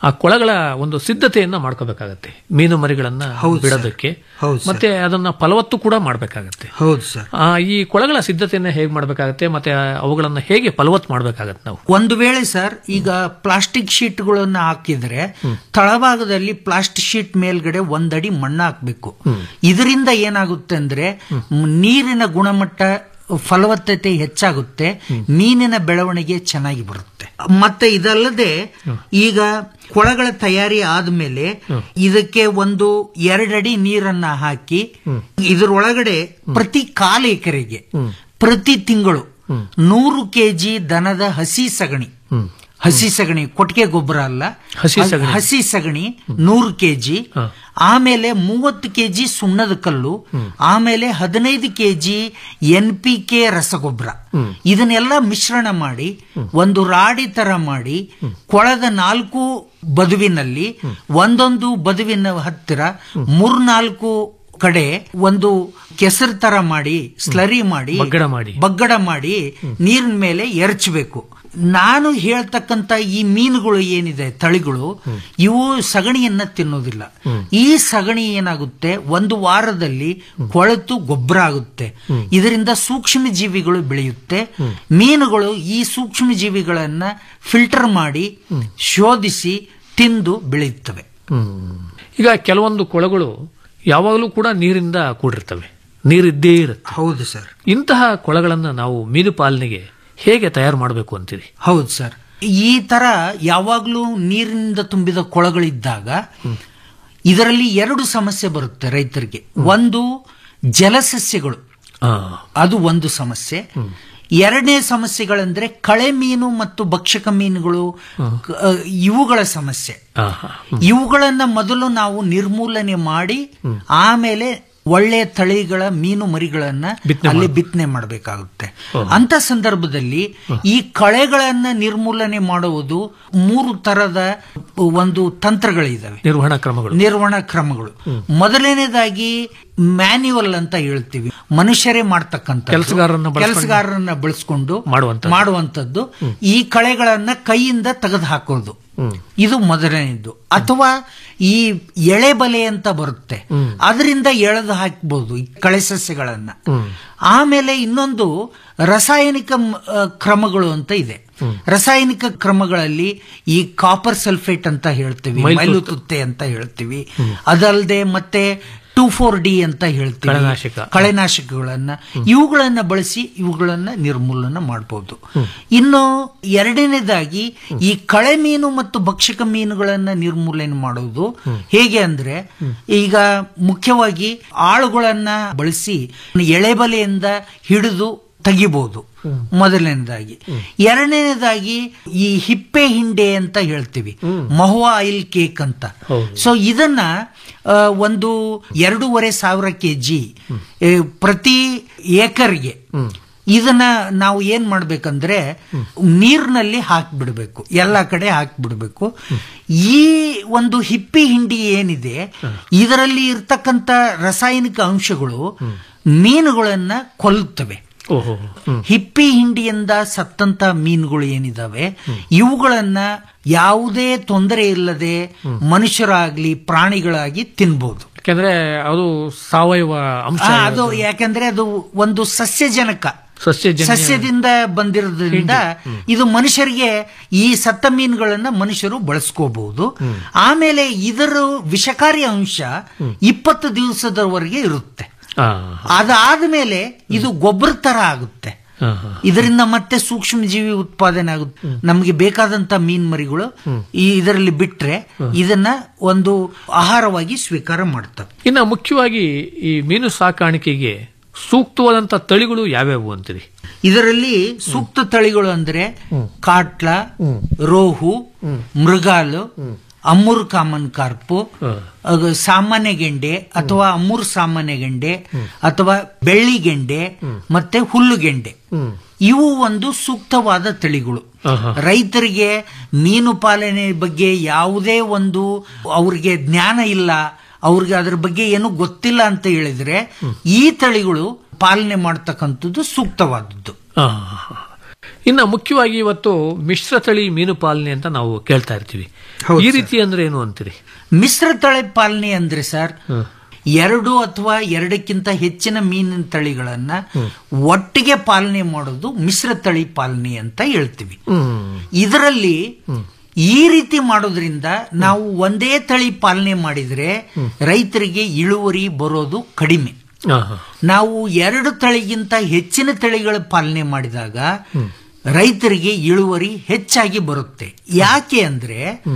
ಆ ಕೊಳಗಳ ಒಂದು ಸಿದ್ಧತೆಯನ್ನ ಮಾಡ್ಕೋಬೇಕಾಗತ್ತೆ ಮೀನು ಮರಿಗಳನ್ನ ಹೌದು ಸರ್. ಬಿಡೋದಕ್ಕೆ ಹೌದು ಸರ್. ಮತ್ತೆ ಅದನ್ನ ಫಲವತ್ತು ಕೂಡ ಮಾಡಬೇಕಾಗತ್ತೆ ಹೌದು ಸರ್ ಆ ಈ ಕೊಳಗಳ ಸಿದ್ಧತೆಯನ್ನ ಹೇಗೆ ಮಾಡಬೇಕಾಗತ್ತೆ ಮತ್ತೆ ಅವುಗಳನ್ನ ಹೇಗೆ ಫಲವತ್ತು ಮಾಡಬೇಕಾಗತ್ತೆ ನಾವು ಒಂದು ವೇಳೆ ಸರ್ ಈಗ ಪ್ಲಾಸ್ಟಿಕ್ ಶೀಟ್ಗಳನ್ನ ಹಾಕಿದ್ರೆ ತಳಭಾಗದಲ್ಲಿ ಪ್ಲಾಸ್ಟಿಕ್ ಶೀಟ್ ಮೇಲ್ಗಡೆ ಒಂದಡಿ ಮಣ್ಣು ಹಾಕ್ಬೇಕು ಇದರಿಂದ ಏನಾಗುತ್ತೆ ಅಂದ್ರೆ ಮ್, ನೀರಿನ ಗುಣಮಟ್ಟ ಫಲವತ್ತತೆ ಹೆಚ್ಚಾಗುತ್ತೆ ಮೀನಿನ ಬೆಳವಣಿಗೆ ಚೆನ್ನಾಗಿ ಬರುತ್ತೆ ಮತ್ತೆ ಇದಲ್ಲದೆ ಈಗ ಕೊಳಗಳ ತಯಾರಿ ಆದ್ಮೇಲೆ ಇದಕ್ಕೆ ಒಂದು ಎರಡಡಿ ನೀರನ್ನ ಹಾಕಿ ಇದರೊಳಗಡೆ ಪ್ರತಿ ಕಾಲು ಎಕರೆಗೆ ಪ್ರತಿ ತಿಂಗಳು ನೂರು ಕೆಜಿ ದನದ ಹಸಿ ಸಗಣಿ ಹಸಿ ಸಗಣಿ ಕೊಟ್ಟಿಗೆ ಗೊಬ್ಬರ ಅಲ್ಲ ಹಸಿ ಸಗಣಿ. ಹಸಿ ಸಗಣಿ ನೂರು ಕೆಜಿ ಆಮೇಲೆ ಮೂವತ್ತು ಕೆಜಿ ಸುಣ್ಣದ ಕಲ್ಲು ಆಮೇಲೆ ಹದಿನೈದು ಕೆಜಿ ಎನ್ ಪಿ ಕೆ ರಸಗೊಬ್ಬರ ಇದನ್ನೆಲ್ಲ ಮಿಶ್ರಣ ಮಾಡಿ ಒಂದು ರಾಡಿ ತರ ಮಾಡಿ ಕೊಳದ ನಾಲ್ಕು ಬದುವಿನಲ್ಲಿ ಒಂದೊಂದು ಬದುವಿನ ಹತ್ತಿರ ಮೂರ್ನಾಲ್ಕು ಕಡೆ ಒಂದು ಕೆಸರು ತರ ಮಾಡಿ ಸ್ಲರಿ ಮಾಡಿ ಬಗ್ಗಡ ಮಾಡಿ. ಬಗ್ಗಡ ಮಾಡಿ ನೀರಿನ ಮೇಲೆ ಎರಚಬೇಕು ನಾನು ಹೇಳ್ತಕ್ಕಂತ ಈ ಮೀನುಗಳು ಏನಿದೆ ತಳಿಗಳು ಇವು ಸಗಣಿಯನ್ನ ತಿನ್ನೋದಿಲ್ಲ ಈ ಸಗಣಿ ಏನಾಗುತ್ತೆ ಒಂದು ವಾರದಲ್ಲಿ ಕೊಳೆತು ಗೊಬ್ಬರ ಆಗುತ್ತೆ ಇದರಿಂದ ಸೂಕ್ಷ್ಮ ಜೀವಿಗಳು ಬೆಳೆಯುತ್ತೆ ಮೀನುಗಳು ಈ ಸೂಕ್ಷ್ಮ ಜೀವಿಗಳನ್ನ ಫಿಲ್ಟರ್ ಮಾಡಿ ಶೋಧಿಸಿ ತಿಂದು ಬೆಳೆಯುತ್ತವೆ ಈಗ ಕೆಲವೊಂದು ಕೊಳಗಳು ಯಾವಾಗಲೂ ಕೂಡ ನೀರಿಂದ ಕೂಡಿರ್ತವೆ ನೀರಿದ್ದೇ ಇರುತ್ತೆ ಹೌದು ಸರ್ ಇಂತಹ ಕೊಳಗಳನ್ನ ನಾವು ಮೀನು ಪಾಲನೆಗೆ ಹೇಗೆ ತಯಾರು ಮಾಡಬೇಕು ಅಂತೀರಿ ಹೌದು ಸರ್ ಈ ತರ ಯಾವಾಗ್ಲೂ ನೀರಿನಿಂದ ತುಂಬಿದ ಕೊಳಗಳಿದ್ದಾಗ ಇದರಲ್ಲಿ ಎರಡು ಸಮಸ್ಯೆ ಬರುತ್ತೆ ರೈತರಿಗೆ ಒಂದು ಜಲಸಸ್ಯಗಳು ಅದು ಒಂದು ಸಮಸ್ಯೆ ಎರಡನೇ ಸಮಸ್ಯೆಗಳಂದ್ರೆ ಕಳೆ ಮೀನು ಮತ್ತು ಭಕ್ಷಕ ಮೀನುಗಳು ಕ- ಅ, ಇವುಗಳ ಸಮಸ್ಯೆ ಇವುಗಳನ್ನ ಮೊದಲು ನಾವು ನಿರ್ಮೂಲನೆ ಮಾಡಿ ಆಮೇಲೆ ಒಳ್ಳೆ ತಳಿಗಳ ಮೀನು ಮರಿಗಳನ್ನ ಅಲ್ಲಿ ಬಿತ್ತನೆ ಮಾಡಬೇಕಾಗುತ್ತೆ ಅಂತ ಸಂದರ್ಭದಲ್ಲಿ ಈ ಕಳೆಗಳನ್ನ ನಿರ್ಮೂಲನೆ ಮಾಡುವುದು ಮೂರು ತರದ ಒಂದು ತಂತ್ರಗಳಿದಾವೆ ನಿರ್ವಹಣಾ ಕ್ರಮಗಳು ನಿರ್ವಹಣಾ ಕ್ರಮಗಳು ಮೊದಲನೇದಾಗಿ ಮ್ಯಾನ್ಯುವಲ್ ಅಂತ ಹೇಳ್ತೀವಿ ಮನುಷ್ಯರೇ ಮಾಡ್ತಕ್ಕಂಥ ಕೆಲ್ಸಗಾರರನ್ನ ಬಳಸ್ಕೊಂಡು- ಕೆಲಸಗಾರರನ್ನ ಬಳಸ್ಕೊಂಡು ಮಾಡುವಂಥದ್ದು. ಮಾಡುವಂಥದ್ದು ಈ ಕಳೆಗಳನ್ನ ಕೈಯಿಂದ ತೆಗೆದು ಹಾಕೋದು ಇದು ಮೊದಲನೇದು ಅಥವಾ ಈ ಎಳೆ ಬಲೆ ಅಂತ ಬರುತ್ತೆ ಅದರಿಂದ ಎಳೆದು ಹಾಕ್ಬೋದು ಈ ಕಳೆ ಸಸ್ಯಗಳನ್ನ ಆಮೇಲೆ ಇನ್ನೊಂದು ರಾಸಾಯನಿಕ ಮ್, ಆ, ಕ್ರಮಗಳು ಅಂತ ಇದೆ ರಾಸಾಯನಿಕ ಕ್ರಮಗಳಲ್ಲಿ ಈ ಕಾಪರ್ ಸಲ್ಫೇಟ್ ಅಂತ ಹೇಳ್ತೀವಿ ಮೈಲು ಮೈಲು ತುತ್ತೆ ಅಂತ ಹೇಳ್ತೀವಿ ಅದಲ್ಲದೆ ಮತ್ತೆ ಟೂ ಫೋರ್ ಡಿ ಅಂತ ಹೇಳ್ತೀವಿ ಕಳೆನಾಶಕ. ಕಳೆನಾಶಕಗಳನ್ನ ಇವುಗಳನ್ನ ಬಳಸಿ ಇವುಗಳನ್ನ ನಿರ್ಮೂಲನ ಮಾಡಬಹುದು ಇನ್ನು ಎರಡನೇದಾಗಿ ಈ ಕಳೆ ಮೀನು ಮತ್ತು ಭಕ್ಷಕ ಮೀನುಗಳನ್ನ ನಿರ್ಮೂಲನೆ ಮಾಡೋದು ಹೇಗೆ ಅಂದ್ರೆ ಈಗ ಮುಖ್ಯವಾಗಿ ಆಳುಗಳನ್ನ ಬಳಸಿ ಎಳೆಬಲೆಯಿಂದ ಹಿಡಿದು ತೆಗಿಬಹುದು ಮೊದಲನೇದಾಗಿ ಎರಡನೇದಾಗಿ ಈ ಹಿಪ್ಪೆ ಹಿಂಡೆ ಅಂತ ಹೇಳ್ತೀವಿ ಮಹುವಾ ಆಯಿಲ್ ಕೇಕ್ ಅಂತ ಸೊ ಇದನ್ನ ಆ, ಒಂದು ಎರಡೂವರೆ ಸಾವಿರ ಕೆ ಜಿ ಪ್ರತಿ ಏಕರ್ಗೆ ಇದನ್ನ ನಾವು ಏನ್ ಮಾಡ್ಬೇಕಂದ್ರೆ ನೀರಿನಲ್ಲಿ ಹಾಕ್ಬಿಡ್ಬೇಕು ಎಲ್ಲ ಕಡೆ ಹಾಕ್ಬಿಡ್ಬೇಕು ಈ ಒಂದು ಹಿಪ್ಪಿ ಹಿಂಡಿ ಏನಿದೆ ಇದರಲ್ಲಿ ಇರ್ತಕ್ಕಂಥ ರಾಸಾಯನಿಕ ಅಂಶಗಳು ಮೀನುಗಳನ್ನ ಕೊಲ್ಲುತ್ತವೆ ಓಹೋ ಹಿಪ್ಪಿ ಹಿಂಡಿಯಿಂದ ಸತ್ತಂತ ಮೀನುಗಳು ಏನಿದಾವೆ ಇವುಗಳನ್ನ ಯಾವುದೇ ತೊಂದರೆ ಇಲ್ಲದೆ ಮನುಷ್ಯರಾಗ್ಲಿ ಪ್ರಾಣಿಗಳಾಗಿ ತಿನ್ಬಹುದು ಯಾಕಂದ್ರೆ ಅದು ಸಾವಯವ ಅಂಶ ಆ, ಅದು ಯಾಕಂದ್ರೆ ಅದು ಒಂದು ಸಸ್ಯಜನಕ ಸಸ್ಯಜನ್ಯ- ಸಸ್ಯದಿಂದ ಬಂದಿರೋದ್ರಿಂದ ಇದು ಮನುಷ್ಯರಿಗೆ ಈ ಸತ್ತ ಮೀನುಗಳನ್ನ ಮನುಷ್ಯರು ಬಳಸ್ಕೋಬಹುದು ಆಮೇಲೆ ಇದರ ವಿಷಕಾರಿ ಅಂಶ ಇಪ್ಪತ್ತು ದಿವಸದವರೆಗೆ ಇರುತ್ತೆ ಆ, ಅದಾದ್ಮೇಲೆ ಇದು ಗೊಬ್ಬರ ತರ ಆಗುತ್ತೆ ಆ, ಆ. ಇದರಿಂದ ಮತ್ತೆ ಸೂಕ್ಷ್ಮ ಜೀವಿ ಉತ್ಪಾದನೆ ಆಗುತ್ತೆ ನಮಗೆ ಬೇಕಾದಂತ ಮೀನ್ ಮರಿಗಳು ಈ ಇದರಲ್ಲಿ ಬಿಟ್ರೆ ಇದನ್ನ ಒಂದು ಆಹಾರವಾಗಿ ಸ್ವೀಕಾರ ಮಾಡ್ತವೆ ಇನ್ನು ಮುಖ್ಯವಾಗಿ ಈ ಮೀನು ಸಾಕಾಣಿಕೆಗೆ ಸೂಕ್ತವಾದಂತ ತಳಿಗಳು ಯಾವ್ಯಾವು ಅಂತೀರಿ ಇದರಲ್ಲಿ ಸೂಕ್ತ ತಳಿಗಳು ಅಂದ್ರೆ catla rohu mrigal Amur common carp ಅಗ ಸಾಮಾನ್ಯ ಗೆಂಡೆ ಅಥವಾ ಅಮ್ಮೂರ್ ಸಾಮಾನ್ಯ ಗೆಂಡೆ ಅಥವಾ ಬೆಳ್ಳಿ ಗೆಂಡೆ ಮತ್ತೆ ಹುಲ್ಲು ಗೆಂಡೆ ಇವು ಒಂದು ಸೂಕ್ತವಾದ ತಳಿಗಳು ರೈತರಿಗೆ ಮೀನು ಪಾಲನೆ ಬಗ್ಗೆ ಯಾವುದೇ ಒಂದು ಅವ್ರಿಗೆ ಜ್ಞಾನ ಇಲ್ಲ ಅವ್ರಿಗೆ ಅದ್ರ ಬಗ್ಗೆ ಏನು ಗೊತ್ತಿಲ್ಲ ಅಂತ ಹೇಳಿದ್ರೆ ಈ ತಳಿಗಳು ಪಾಲನೆ ಮಾಡ್ತಕ್ಕಂಥದ್ದು ಸೂಕ್ತವಾದದ್ದು ಆ, ಇನ್ನು ಮುಖ್ಯವಾಗಿ ಇವತ್ತು ಮಿಶ್ರತಳಿ ಮೀನು ಪಾಲನೆ ಅಂತ ನಾವು ಕೇಳ್ತಾ ಇರ್ತೀವಿ ಹೌದು ಈ ಸರ್. ರೀತಿ ಅಂದ್ರೆ ಏನು ಅಂತೀರಿ ಮಿಶ್ರ ತಳಿ ಪಾಲನೆ ಅಂದ್ರೆ ಸರ್ ಎರಡು ಅಥವಾ ಎರಡಕ್ಕಿಂತ ಹೆಚ್ಚಿನ ಮೀನಿನ ತಳಿಗಳನ್ನ ಒಟ್ಟಿಗೆ ಪಾಲನೆ ಮಾಡೋದು ಮಿಶ್ರ ತಳಿ ಪಾಲನೆ ಅಂತ ಹೇಳ್ತೀವಿ ಇದರಲ್ಲಿ ಈ ರೀತಿ ಮಾಡೋದ್ರಿಂದ ನಾವು ಒಂದೇ ತಳಿ ಪಾಲನೆ ಮಾಡಿದ್ರೆ ರೈತರಿಗೆ ಇಳುವರಿ ಬರೋದು ಕಡಿಮೆ ನಾವು ಎರಡು ತಳಿಗಿಂತ ಹೆಚ್ಚಿನ ತಳಿಗಳ ಪಾಲನೆ ಮಾಡಿದಾಗ ರೈತರಿಗೆ ಇಳುವರಿ ಹೆಚ್ಚಾಗಿ ಬರುತ್ತೆ ಯಾಕೆ ಅಂದ್ರೆ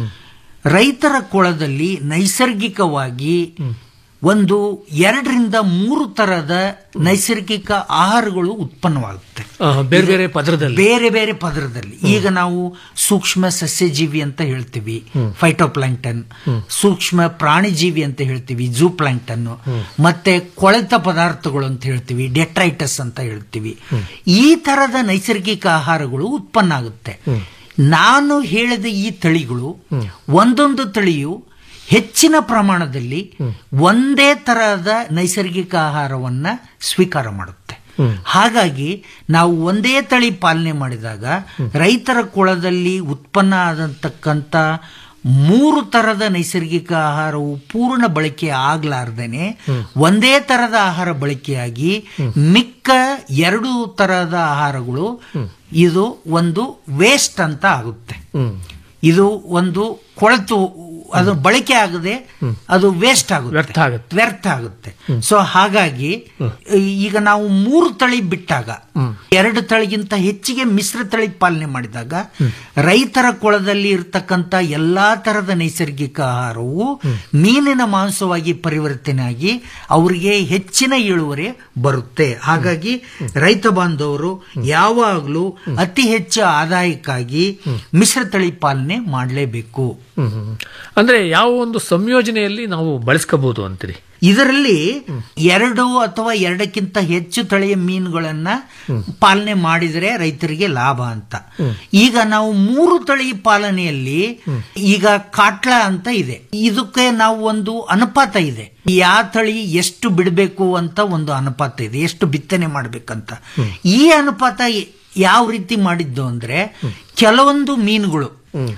ರೈತರ ಕೊಳದಲ್ಲಿ ನೈಸರ್ಗಿಕವಾಗಿ ಒಂದು ಎರಡರಿಂದ ಮೂರು ತರದ ನೈಸರ್ಗಿಕ ಆಹಾರಗಳು ಉತ್ಪನ್ನವಾಗುತ್ತೆ ಆ, ಬೇರೆ ಬೇರೆ ಪದರದಲ್ಲಿ ಬೇರೆ ಬೇರೆ ಪದರದಲ್ಲಿ ಈಗ ನಾವು ಸೂಕ್ಷ್ಮ ಸಸ್ಯಜೀವಿ ಅಂತ ಹೇಳ್ತೀವಿ ಫೈಟೋಪ್ಲಾಂಕ್ಟನ್ ಸೂಕ್ಷ್ಮ ಪ್ರಾಣಿಜೀವಿ ಅಂತ ಹೇಳ್ತೀವಿ ಜೂ ಪ್ಲಾಂಕ್ಟನ್ ಮತ್ತೆ ಕೊಳೆತ ಪದಾರ್ಥಗಳು ಅಂತ ಹೇಳ್ತೀವಿ ಡೆಟ್ರೈಟಸ್ ಅಂತ ಹೇಳ್ತೀವಿ ಈ ತರದ ನೈಸರ್ಗಿಕ ಆಹಾರಗಳು ಉತ್ಪನ್ನ ಆಗುತ್ತೆ ನಾನು ಹೇಳಿದ ಈ ತಳಿಗಳು ಒಂದೊಂದು ತಳಿಯು ಹೆಚ್ಚಿನ ಪ್ರಮಾಣದಲ್ಲಿ ಒಂದೇ ತರಹದ ನೈಸರ್ಗಿಕ ಆಹಾರವನ್ನ ಸ್ವೀಕಾರ ಮಾಡುತ್ತೆ ಹಾಗಾಗಿ ನಾವು ಒಂದೇ ತಳಿ ಪಾಲನೆ ಮಾಡಿದಾಗ ರೈತರ ಕೊಳದಲ್ಲಿ ಉತ್ಪನ್ನ ಆದಂತಕ್ಕಂಥ ಮೂರು ತರದ ನೈಸರ್ಗಿಕ ಆಹಾರವು ಪೂರ್ಣ ಬಳಕೆ ಆಗ್ಲಾರ್ದೇನೆ ಒಂದೇ ತರದ ಆಹಾರ ಬಳಕೆಯಾಗಿ ಮಿಕ್ಕ ಎರಡು ತರಹದ ಆಹಾರಗಳು ಇದು ಒಂದು ವೇಸ್ಟ್ ಅಂತ ಆಗುತ್ತೆ ಇದು ಒಂದು ಕೊಳೆತು ಅದು ಬಳಕೆ ಆಗದೆ ಅದು ವೇಸ್ಟ್ ಆಗುತ್ತೆ ವ್ಯರ್ಥ ಆಗುತ್ತೆ. ವ್ಯರ್ಥ ಆಗುತ್ತೆ ಸೊ ಹಾಗಾಗಿ ಈಗ ನಾವು ಮೂರು ತಳಿ ಬಿಟ್ಟಾಗ ಎರಡು ತಳಿಗಿಂತ ಹೆಚ್ಚಿಗೆ ಮಿಶ್ರ ತಳಿ ಪಾಲನೆ ಮಾಡಿದಾಗ ರೈತರ ಕೊಳದಲ್ಲಿ ಇರತಕ್ಕಂತ ಎಲ್ಲಾ ತರದ ನೈಸರ್ಗಿಕ ಆಹಾರವು ಮೀನಿನ ಮಾಂಸವಾಗಿ ಪರಿವರ್ತನೆ ಆಗಿ ಅವರಿಗೆ ಹೆಚ್ಚಿನ ಇಳುವರಿ ಬರುತ್ತೆ ಹಾಗಾಗಿ ರೈತ ಬಾಂಧವರು ಯಾವಾಗಲೂ ಅತಿ ಹೆಚ್ಚು ಆದಾಯಕ್ಕಾಗಿ ಮಿಶ್ರ ತಳಿ ಪಾಲನೆ ಮಾಡಲೇಬೇಕು ಹ್ಮ್, ಹ್ಮ್. ಅಂದ್ರೆ ಯಾವ ಒಂದು ಸಂಯೋಜನೆಯಲ್ಲಿ ನಾವು ಬಳಸ್ಕೋಬಹುದು ಅಂತೀರಿ ಇದರಲ್ಲಿ ಎರಡು ಅಥವಾ ಎರಡಕ್ಕಿಂತ ಹೆಚ್ಚು ತಳಿಯ ಮೀನುಗಳನ್ನ ಪಾಲನೆ ಮಾಡಿದರೆ ರೈತರಿಗೆ ಲಾಭ ಅಂತ ಈಗ ನಾವು ಮೂರು ತಳಿ ಪಾಲನೆಯಲ್ಲಿ ಈಗ ಕಾಟ್ಲ ಅಂತ ಇದೆ ಇದಕ್ಕೆ ನಾವು ಒಂದು ಅನುಪಾತ ಇದೆ ಯಾವ ತಳಿ ಎಷ್ಟು ಬಿಡಬೇಕು ಅಂತ ಒಂದು ಅನುಪಾತ ಇದೆ ಎಷ್ಟು ಬಿತ್ತನೆ ಮಾಡ್ಬೇಕಂತ ಈ ಅನುಪಾತ ಯಾವ ರೀತಿ ಮಾಡಿದ್ದು ಅಂದ್ರೆ ಕೆಲವೊಂದು ಮೀನುಗಳು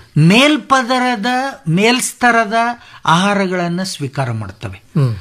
ಮೇಲ್ಪದರದ ಮೇಲ್ಸ್ತರದ ಆಹಾರಗಳನ್ನ ಸ್ವೀಕಾರ ಮಾಡ್ತವೆ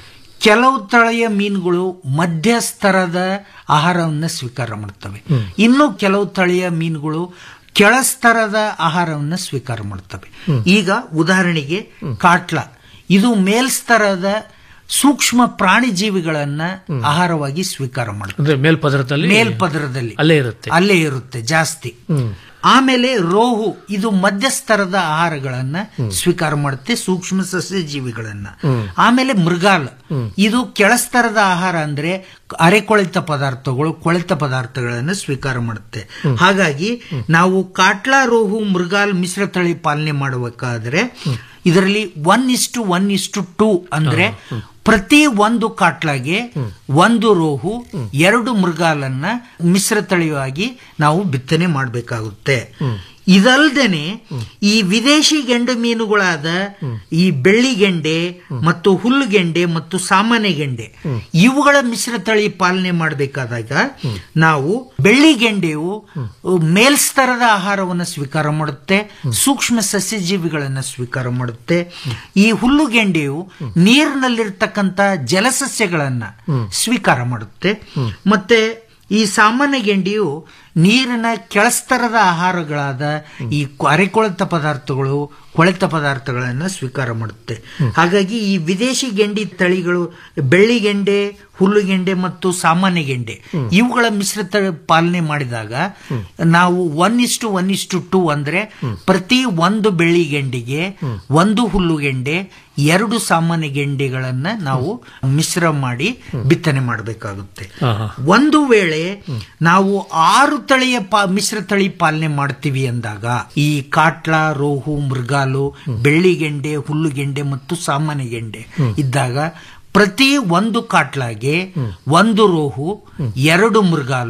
ಕೆಲವು ತಳಿಯ ಮೀನುಗಳು ಮಧ್ಯಸ್ತರದ ಆಹಾರವನ್ನು ಸ್ವೀಕಾರ ಮಾಡ್ತವೆ ಇನ್ನು ಕೆಲವು ತಳಿಯ ಮೀನುಗಳು ಕೆಳಸ್ತರದ ಆಹಾರವನ್ನು ಸ್ವೀಕಾರ ಮಾಡ್ತವೆ ಈಗ ಉದಾಹರಣೆಗೆ ಕಾಟ್ಲ ಇದು ಮೇಲ್ಸ್ತರದ ಸೂಕ್ಷ್ಮ ಪ್ರಾಣಿ ಜೀವಿಗಳನ್ನ ಆಹಾರವಾಗಿ ಸ್ವೀಕಾರ ಮಾಡ್ತವೆ ಅಂದ್ರೆ ಮೇಲ್ಪದರದಲ್ಲಿ ಮೇಲ್ಪದರದಲ್ಲಿ ಅಲ್ಲೇ ಇರುತ್ತೆ ಅಲ್ಲೇ ಇರುತ್ತೆ ಜಾಸ್ತಿ ಆಮೇಲೆ ರೋಹು ಇದು ಮಧ್ಯಸ್ತರದ ಆಹಾರಗಳನ್ನ ಸ್ವೀಕಾರ ಮಾಡುತ್ತೆ ಸೂಕ್ಷ್ಮ ಸಸ್ಯ ಜೀವಿಗಳನ್ನ ಆಮೇಲೆ ಮೃಗಾಲ್ ಇದು ಕೆಳಸ್ತರದ ಆಹಾರ ಅಂದ್ರೆ ಅರೆಕೊಳೆತ ಪದಾರ್ಥಗಳು ಕೊಳೆತ ಪದಾರ್ಥಗಳನ್ನು ಸ್ವೀಕಾರ ಮಾಡುತ್ತೆ ಹಾಗಾಗಿ ನಾವು ಕಾಟ್ಲಾ ರೋಹು ಮೃಗಾಲ್ ಮಿಶ್ರ ತಳಿ ಪಾಲನೆ ಮಾಡಬೇಕಾದ್ರೆ ಇದರಲ್ಲಿ one is to one is to two ಅಂದ್ರೆ ಪ್ರತಿ ಒಂದು ಕಾಟ್ಲಾಗೆ ಒಂದು ರೋಹು ಎರಡು ಮೃಗಾಲನ್ನ ಮಿಶ್ರ ತಳಿಯಾಗಿ ನಾವು ಬಿತ್ತನೆ ಮಾಡಬೇಕಾಗುತ್ತೆ ಇದಲ್ದೇನೆ ಈ ವಿದೇಶಿ ಗೆಂಡು ಮೀನುಗಳಾದ ಈ ಬೆಳ್ಳಿಗೆಂಡೆ ಮತ್ತು ಹುಲ್ಲುಗೆಂಡೆ ಮತ್ತು ಸಾಮಾನ್ಯ ಗೆಂಡೆ ಇವುಗಳ ಮಿಶ್ರ ತಳಿ ಪಾಲನೆ ಮಾಡಬೇಕಾದಾಗ ನಾವು ಬೆಳ್ಳಿಗೆಂಡೆಯು ಮೇಲ್ಸ್ತರದ ಆಹಾರವನ್ನು ಸ್ವೀಕಾರ ಮಾಡುತ್ತೆ ಸೂಕ್ಷ್ಮ ಸಸ್ಯಜೀವಿಗಳನ್ನು ಸ್ವೀಕಾರ ಮಾಡುತ್ತೆ ಈ ಹುಲ್ಲುಗೆಂಡೆಯು ನೀರಿನಲ್ಲಿರ್ತಕ್ಕಂಥ ಜಲಸಸ್ಯಗಳನ್ನ ಸ್ವೀಕಾರ ಮಾಡುತ್ತೆ ಮತ್ತೆ ಈ ಸಾಮಾನ್ಯ ಗೆಂಡಿಯು ನೀರಿನ ಕೆಳಸ್ತರದ ಆಹಾರಗಳಾದ ಈ ಅರೆಕೊಳೆತ ಪದಾರ್ಥಗಳು ಕೊಳೆತ ಪದಾರ್ಥಗಳನ್ನು ಸ್ವೀಕಾರ ಮಾಡುತ್ತೆ ಹಾಗಾಗಿ ಈ ವಿದೇಶಿ ಗೆಂಡಿ ತಳಿಗಳು ಬೆಳ್ಳಿಗೆಂಡೆ ಹುಲ್ಲುಗೆಂಡೆ ಮತ್ತು ಸಾಮಾನ್ಯ ಗೆಂಡೆ ಇವುಗಳ ಮಿಶ್ರ ತಳಿ ಪಾಲನೆ ಮಾಡಿದಾಗ ನಾವು one is to one is to two ಅಂದ್ರೆ ಪ್ರತಿ ಒಂದು ಬೆಳ್ಳಿಗೆಂಡಿಗೆ ಒಂದು ಹುಲ್ಲುಗೆಂಡೆ ಎರಡು ಸಾಮಾನ್ಯ ಗೆಂಡೆಗಳನ್ನ ನಾವು ಮಿಶ್ರ ಮಾಡಿ ಬಿತ್ತನೆ ಮಾಡಬೇಕಾಗುತ್ತೆ ಒಂದು ವೇಳೆ ನಾವು ಆರು ತಳಿಯ ಪಾ- ಮಿಶ್ರ ತಳಿ ಪಾಲನೆ ಮಾಡ್ತೀವಿ ಅಂದಾಗ ಈ ಕಾಟ್ಲಾ ರೋಹು ಮೃಗಾಲು ಬೆಳ್ಳಿಗೆಂಡೆ ಹುಲ್ಲುಗೆಂಡೆ ಮತ್ತು ಸಾಮಾನ್ಯ ಗೆಂಡೆ ಇದ್ದಾಗ ಪ್ರತಿ ಒಂದು ಕಾಟ್ಲಾಗೆ ಒಂದು ರೋಹು ಎರಡು ಮೃಗಾಲು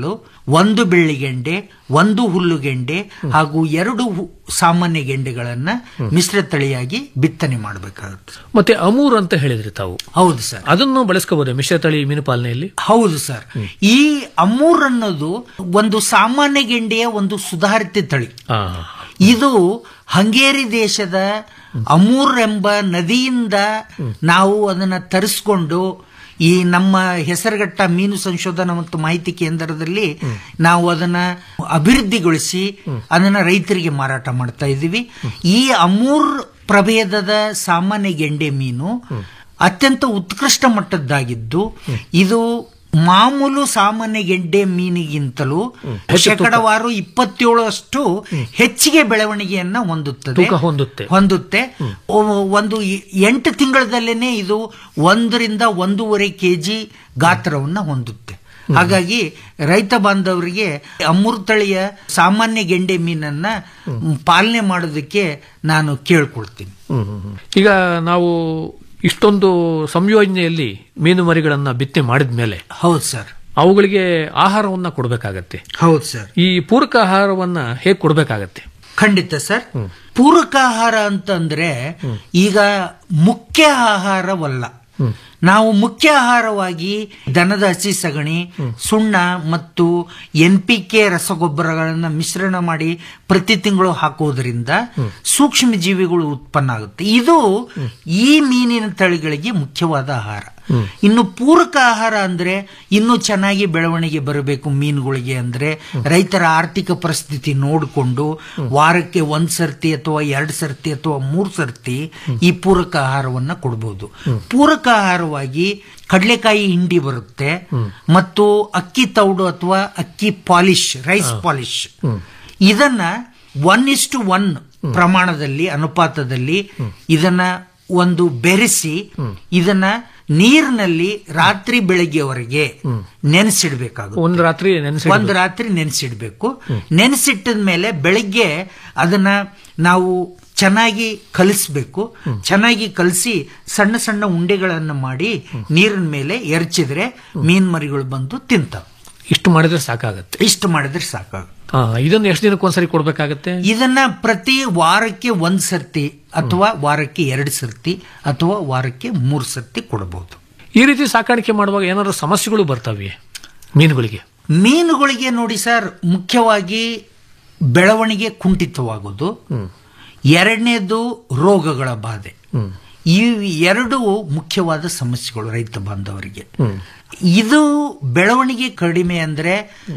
ಒಂದು ಬೆಳ್ಳಿಗೆಂಡೆ ಒಂದು ಹುಲ್ಲುಗೆಂಡೆ ಹಾಗೂ ಎರಡು ಹು- ಸಾಮಾನ್ಯ ಗೆಂಡೆಗಳನ್ನ ಮಿಶ್ರ ತಳಿಯಾಗಿ ಬಿತ್ತನೆ ಮಾಡಬೇಕಾಗುತ್ತೆ ಮತ್ತೆ ಅಮೂರ್ ಅಂತ ಹೇಳಿದ್ರಿ ತಾವು ಹೌದು ಸರ್ ಅದನ್ನು ಬಳಸ್ಕೋಬಹುದು ಮಿಶ್ರತಳಿ ಮೀನು ಪಾಲನೆಯಲ್ಲಿ ಹೌದು ಸರ್ ಈ ಅಮೂರ್ ಅನ್ನೋದು ಒಂದು ಸಾಮಾನ್ಯ ಗೆಂಡೆಯ ಒಂದು ಸುಧಾರಿತ ತಳಿ ಆ, ಇದು ಹಂಗೇರಿ ದೇಶದ ಅಮೂರ್ ಎಂಬ ನದಿಯಿಂದ ನಾವು ಅದನ್ನ ತರಿಸ್ಕೊಂಡು ಈ ನಮ್ಮ ಹೆಸರುಘಟ್ಟ ಮೀನು ಸಂಶೋಧನಾ ಮತ್ತು ಮಾಹಿತಿ ಕೇಂದ್ರದಲ್ಲಿ ನಾವು ಅದನ್ನ ಅಭಿವೃದ್ಧಿಗೊಳಿಸಿ ಅದನ್ನ ರೈತರಿಗೆ ಮಾರಾಟ ಮಾಡ್ತಾ ಇದ್ದೀವಿ ಈ ಅಮೂರ್ ಪ್ರಭೇದದ ಸಾಮಾನ್ಯ ಗೆಂಡೆ ಮೀನು ಅತ್ಯಂತ ಉತ್ಕೃಷ್ಟ ಮಟ್ಟದ್ದಾಗಿದ್ದು ಇದು ಮಾಮೂಲು ಸಾಮಾನ್ಯ ಗೆಡ್ಡೆ ಮೀನಿಗಿಂತಲೂ ಹೆಚ್ಚು ತೂಕ. ಶೇಕಡವಾರು ಇಪ್ಪತ್ತೇಳು ಅಷ್ಟು ಹೆಚ್ಚಿಗೆ ಬೆಳವಣಿಗೆಯನ್ನ ಹೊಂದುತ್ತದೆ ತೂಕ ಹೊಂದುತ್ತೆ. ಹೊಂದುತ್ತೆ ಒ- ಒಂದು ಎ- ಎಂಟು ತಿಂಗಳದಲ್ಲೇನೆ ಇದು ಒಂದರಿಂದ ಒಂದೂವರೆ ಕೆಜಿ ಗಾತ್ರವನ್ನ ಹೊಂದುತ್ತೆ ಹಾಗಾಗಿ ರೈತ ಬಾಂಧವರಿಗೆ ಅಮೂರ್ ತಳಿಯ ಸಾಮಾನ್ಯ ಗೆಂಡೆ ಮೀನನ್ನ ಪಾಲನೆ ಮಾಡೋದಕ್ಕೆ ನಾನು ಕೇಳ್ಕೊಳ್ತೀನಿ ಹ್ಮ್, ಹ್ಮ್, ಹ್ಮ್. ಈಗ ನಾವು ಇಷ್ಟೊಂದು ಸಂಯೋಜನೆಯಲ್ಲಿ ಮೀನು ಮರಿಗಳನ್ನ ಬಿತ್ತನೆ ಮಾಡಿದ ಮೇಲೆ ಹೌದು ಸರ್ ಅವುಗಳಿಗೆ ಆಹಾರವನ್ನ ಕೊಡಬೇಕಾಗತ್ತೆ ಹೌದು ಸರ್ ಈ ಪೂರಕ ಆಹಾರವನ್ನ ಹೇಗೆ ಕೊಡಬೇಕಾಗತ್ತೆ ಖಂಡಿತ ಸರ್ ಪೂರಕ ಆಹಾರ ಅಂತಂದ್ರೆ ಈಗ ಮುಖ್ಯ ಆಹಾರವಲ್ಲ ನಾವು ಮುಖ್ಯ ಆಹಾರವಾಗಿ ದನದ ಹಸಿ ಸಗಣಿ ಸುಣ್ಣ ಮತ್ತು ಎನ್ ಪಿ ಕೆ ರಸಗೊಬ್ಬರಗಳನ್ನ ಮಿಶ್ರಣ ಮಾಡಿ ಪ್ರತಿ ತಿಂಗಳು ಹಾಕೋದ್ರಿಂದ ಸೂಕ್ಷ್ಮ ಜೀವಿಗಳು ಉತ್ಪನ್ನ ಆಗುತ್ತೆ ಇದು ಈ ಮೀನಿನ ತಳಿಗಳಿಗೆ ಮುಖ್ಯವಾದ ಆಹಾರ ಇನ್ನು ಪೂರಕ ಆಹಾರ ಅಂದ್ರೆ ಇನ್ನೂ ಚೆನ್ನಾಗಿ ಬೆಳವಣಿಗೆ ಬರಬೇಕು ಮೀನುಗಳಿಗೆ ಅಂದ್ರೆ ರೈತರ ಆರ್ಥಿಕ ಪರಿಸ್ಥಿತಿ ನೋಡಿಕೊಂಡು ವಾರಕ್ಕೆ ಒಂದ್ ಸರ್ತಿ ಅಥವಾ ಎರಡ್ ಸರ್ತಿ ಅಥವಾ ಮೂರ್ ಸರ್ತಿ ಈ ಪೂರಕ ಆಹಾರವನ್ನ ಕೊಡಬಹುದು ಪೂರಕ ಆಹಾರವಾಗಿ ಕಡಲೆಕಾಯಿ ಹಿಂಡಿ ಬರುತ್ತೆ ಮತ್ತು ಅಕ್ಕಿ ತೌಡು ಅಥವಾ ಅಕ್ಕಿ ಪಾಲಿಶ್ ರೈಸ್ ಪಾಲಿಶ್ ಇದನ್ನ ಒನ್ ಇಸ್ಟು ಒನ್ ಪ್ರಮಾಣದಲ್ಲಿ ಅನುಪಾತದಲ್ಲಿ ಇದನ್ನ ಒಂದು ಬೆರೆಸಿ ಇದನ್ನ ನೀರಿನಲ್ಲಿ ರಾತ್ರಿ ಬೆಳಗ್ಗೆವರೆಗೆ ನೆನೆಸಿಡ್ಬೇಕಾಗುತ್ತೆ ಒಂದು ರಾತ್ರಿ ನೆನೆಸಿ ಒಂದು ರಾತ್ರಿ ನೆನೆಸಿಡ್ಬೇಕು ನೆನೆಸಿಟ್ಟಿದ ಮೇಲೆ ಬೆಳಿಗ್ಗೆ ಅದನ್ನ ನಾವು ಚೆನ್ನಾಗಿ ಕಲಿಸ್ಬೇಕು ಚೆನ್ನಾಗಿ ಕಲಸಿ ಸಣ್ಣ ಸಣ್ಣ ಉಂಡೆಗಳನ್ನು ಮಾಡಿ ನೀರಿನ ಮೇಲೆ ಎರಚಿದ್ರೆ ಮೀನ್ ಮರಿಗಳು ಬಂದು ತಿಂತಾವ ಇಷ್ಟು ಮಾಡಿದ್ರೆ ಸಾಕಾಗತ್ತೆ ಇಷ್ಟು ಮಾಡಿದ್ರೆ ಸಾಕಾಗುತ್ತೆ ಆ, ಇದನ್ನ ಎಷ್ಟು ದಿನಕ್ಕೆ ಒಂದ್ಸರಿ ಕೊಡ್ಬೇಕಾಗತ್ತೆ ಇದನ್ನ ಪ್ರತಿ ವಾರಕ್ಕೆ ಒಂದ್ ಸರ್ತಿ ಅಥವಾ ವಾರಕ್ಕೆ ಎರಡು ಸರ್ತಿ ಅಥವಾ ವಾರಕ್ಕೆ ಮೂರು ಸರ್ತಿ ಕೊಡಬಹುದು ಈ ರೀತಿ ಸಾಕಾಣಿಕೆ ಮಾಡುವಾಗ ಏನಾದ್ರು ಸಮಸ್ಯೆಗಳು ಬರ್ತವೆ ಮೀನುಗಳಿಗೆ ಮೀನುಗಳಿಗೆ ನೋಡಿ ಸರ್ ಮುಖ್ಯವಾಗಿ ಬೆಳವಣಿಗೆ ಕುಂಠಿತವಾಗೋದು ಎರಡನೇದು ರೋಗಗಳ ಬಾಧೆ ಈ ಎರಡು ಮುಖ್ಯವಾದ ಸಮಸ್ಯೆಗಳು ರೈತ ಬಾಂಧವರಿಗೆ ಇದು ಬೆಳವಣಿಗೆ ಕಡಿಮೆ ಅಂದ್ರೆ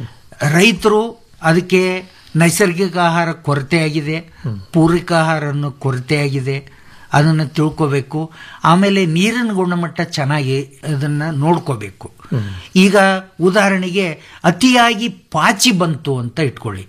ರೈತರು ಅದಕ್ಕೆ ನೈಸರ್ಗಿಕ ಆಹಾರ ಕೊರತೆಯಾಗಿದೆ ಪೂರಕ ಆಹಾರನ್ನು ಕೊರತೆಯಾಗಿದೆ ಅದನ್ನು ತಿಳ್ಕೋಬೇಕು ಆಮೇಲೆ ನೀರಿನ ಗುಣಮಟ್ಟ ಚೆನ್ನಾಗಿ ಅದನ್ನ ನೋಡ್ಕೋಬೇಕು ಈಗ ಉದಾಹರಣೆಗೆ ಅತಿಯಾಗಿ ಪಾಚಿ ಬಂತು ಅಂತ ಇಟ್ಕೊಳ್ಳಿ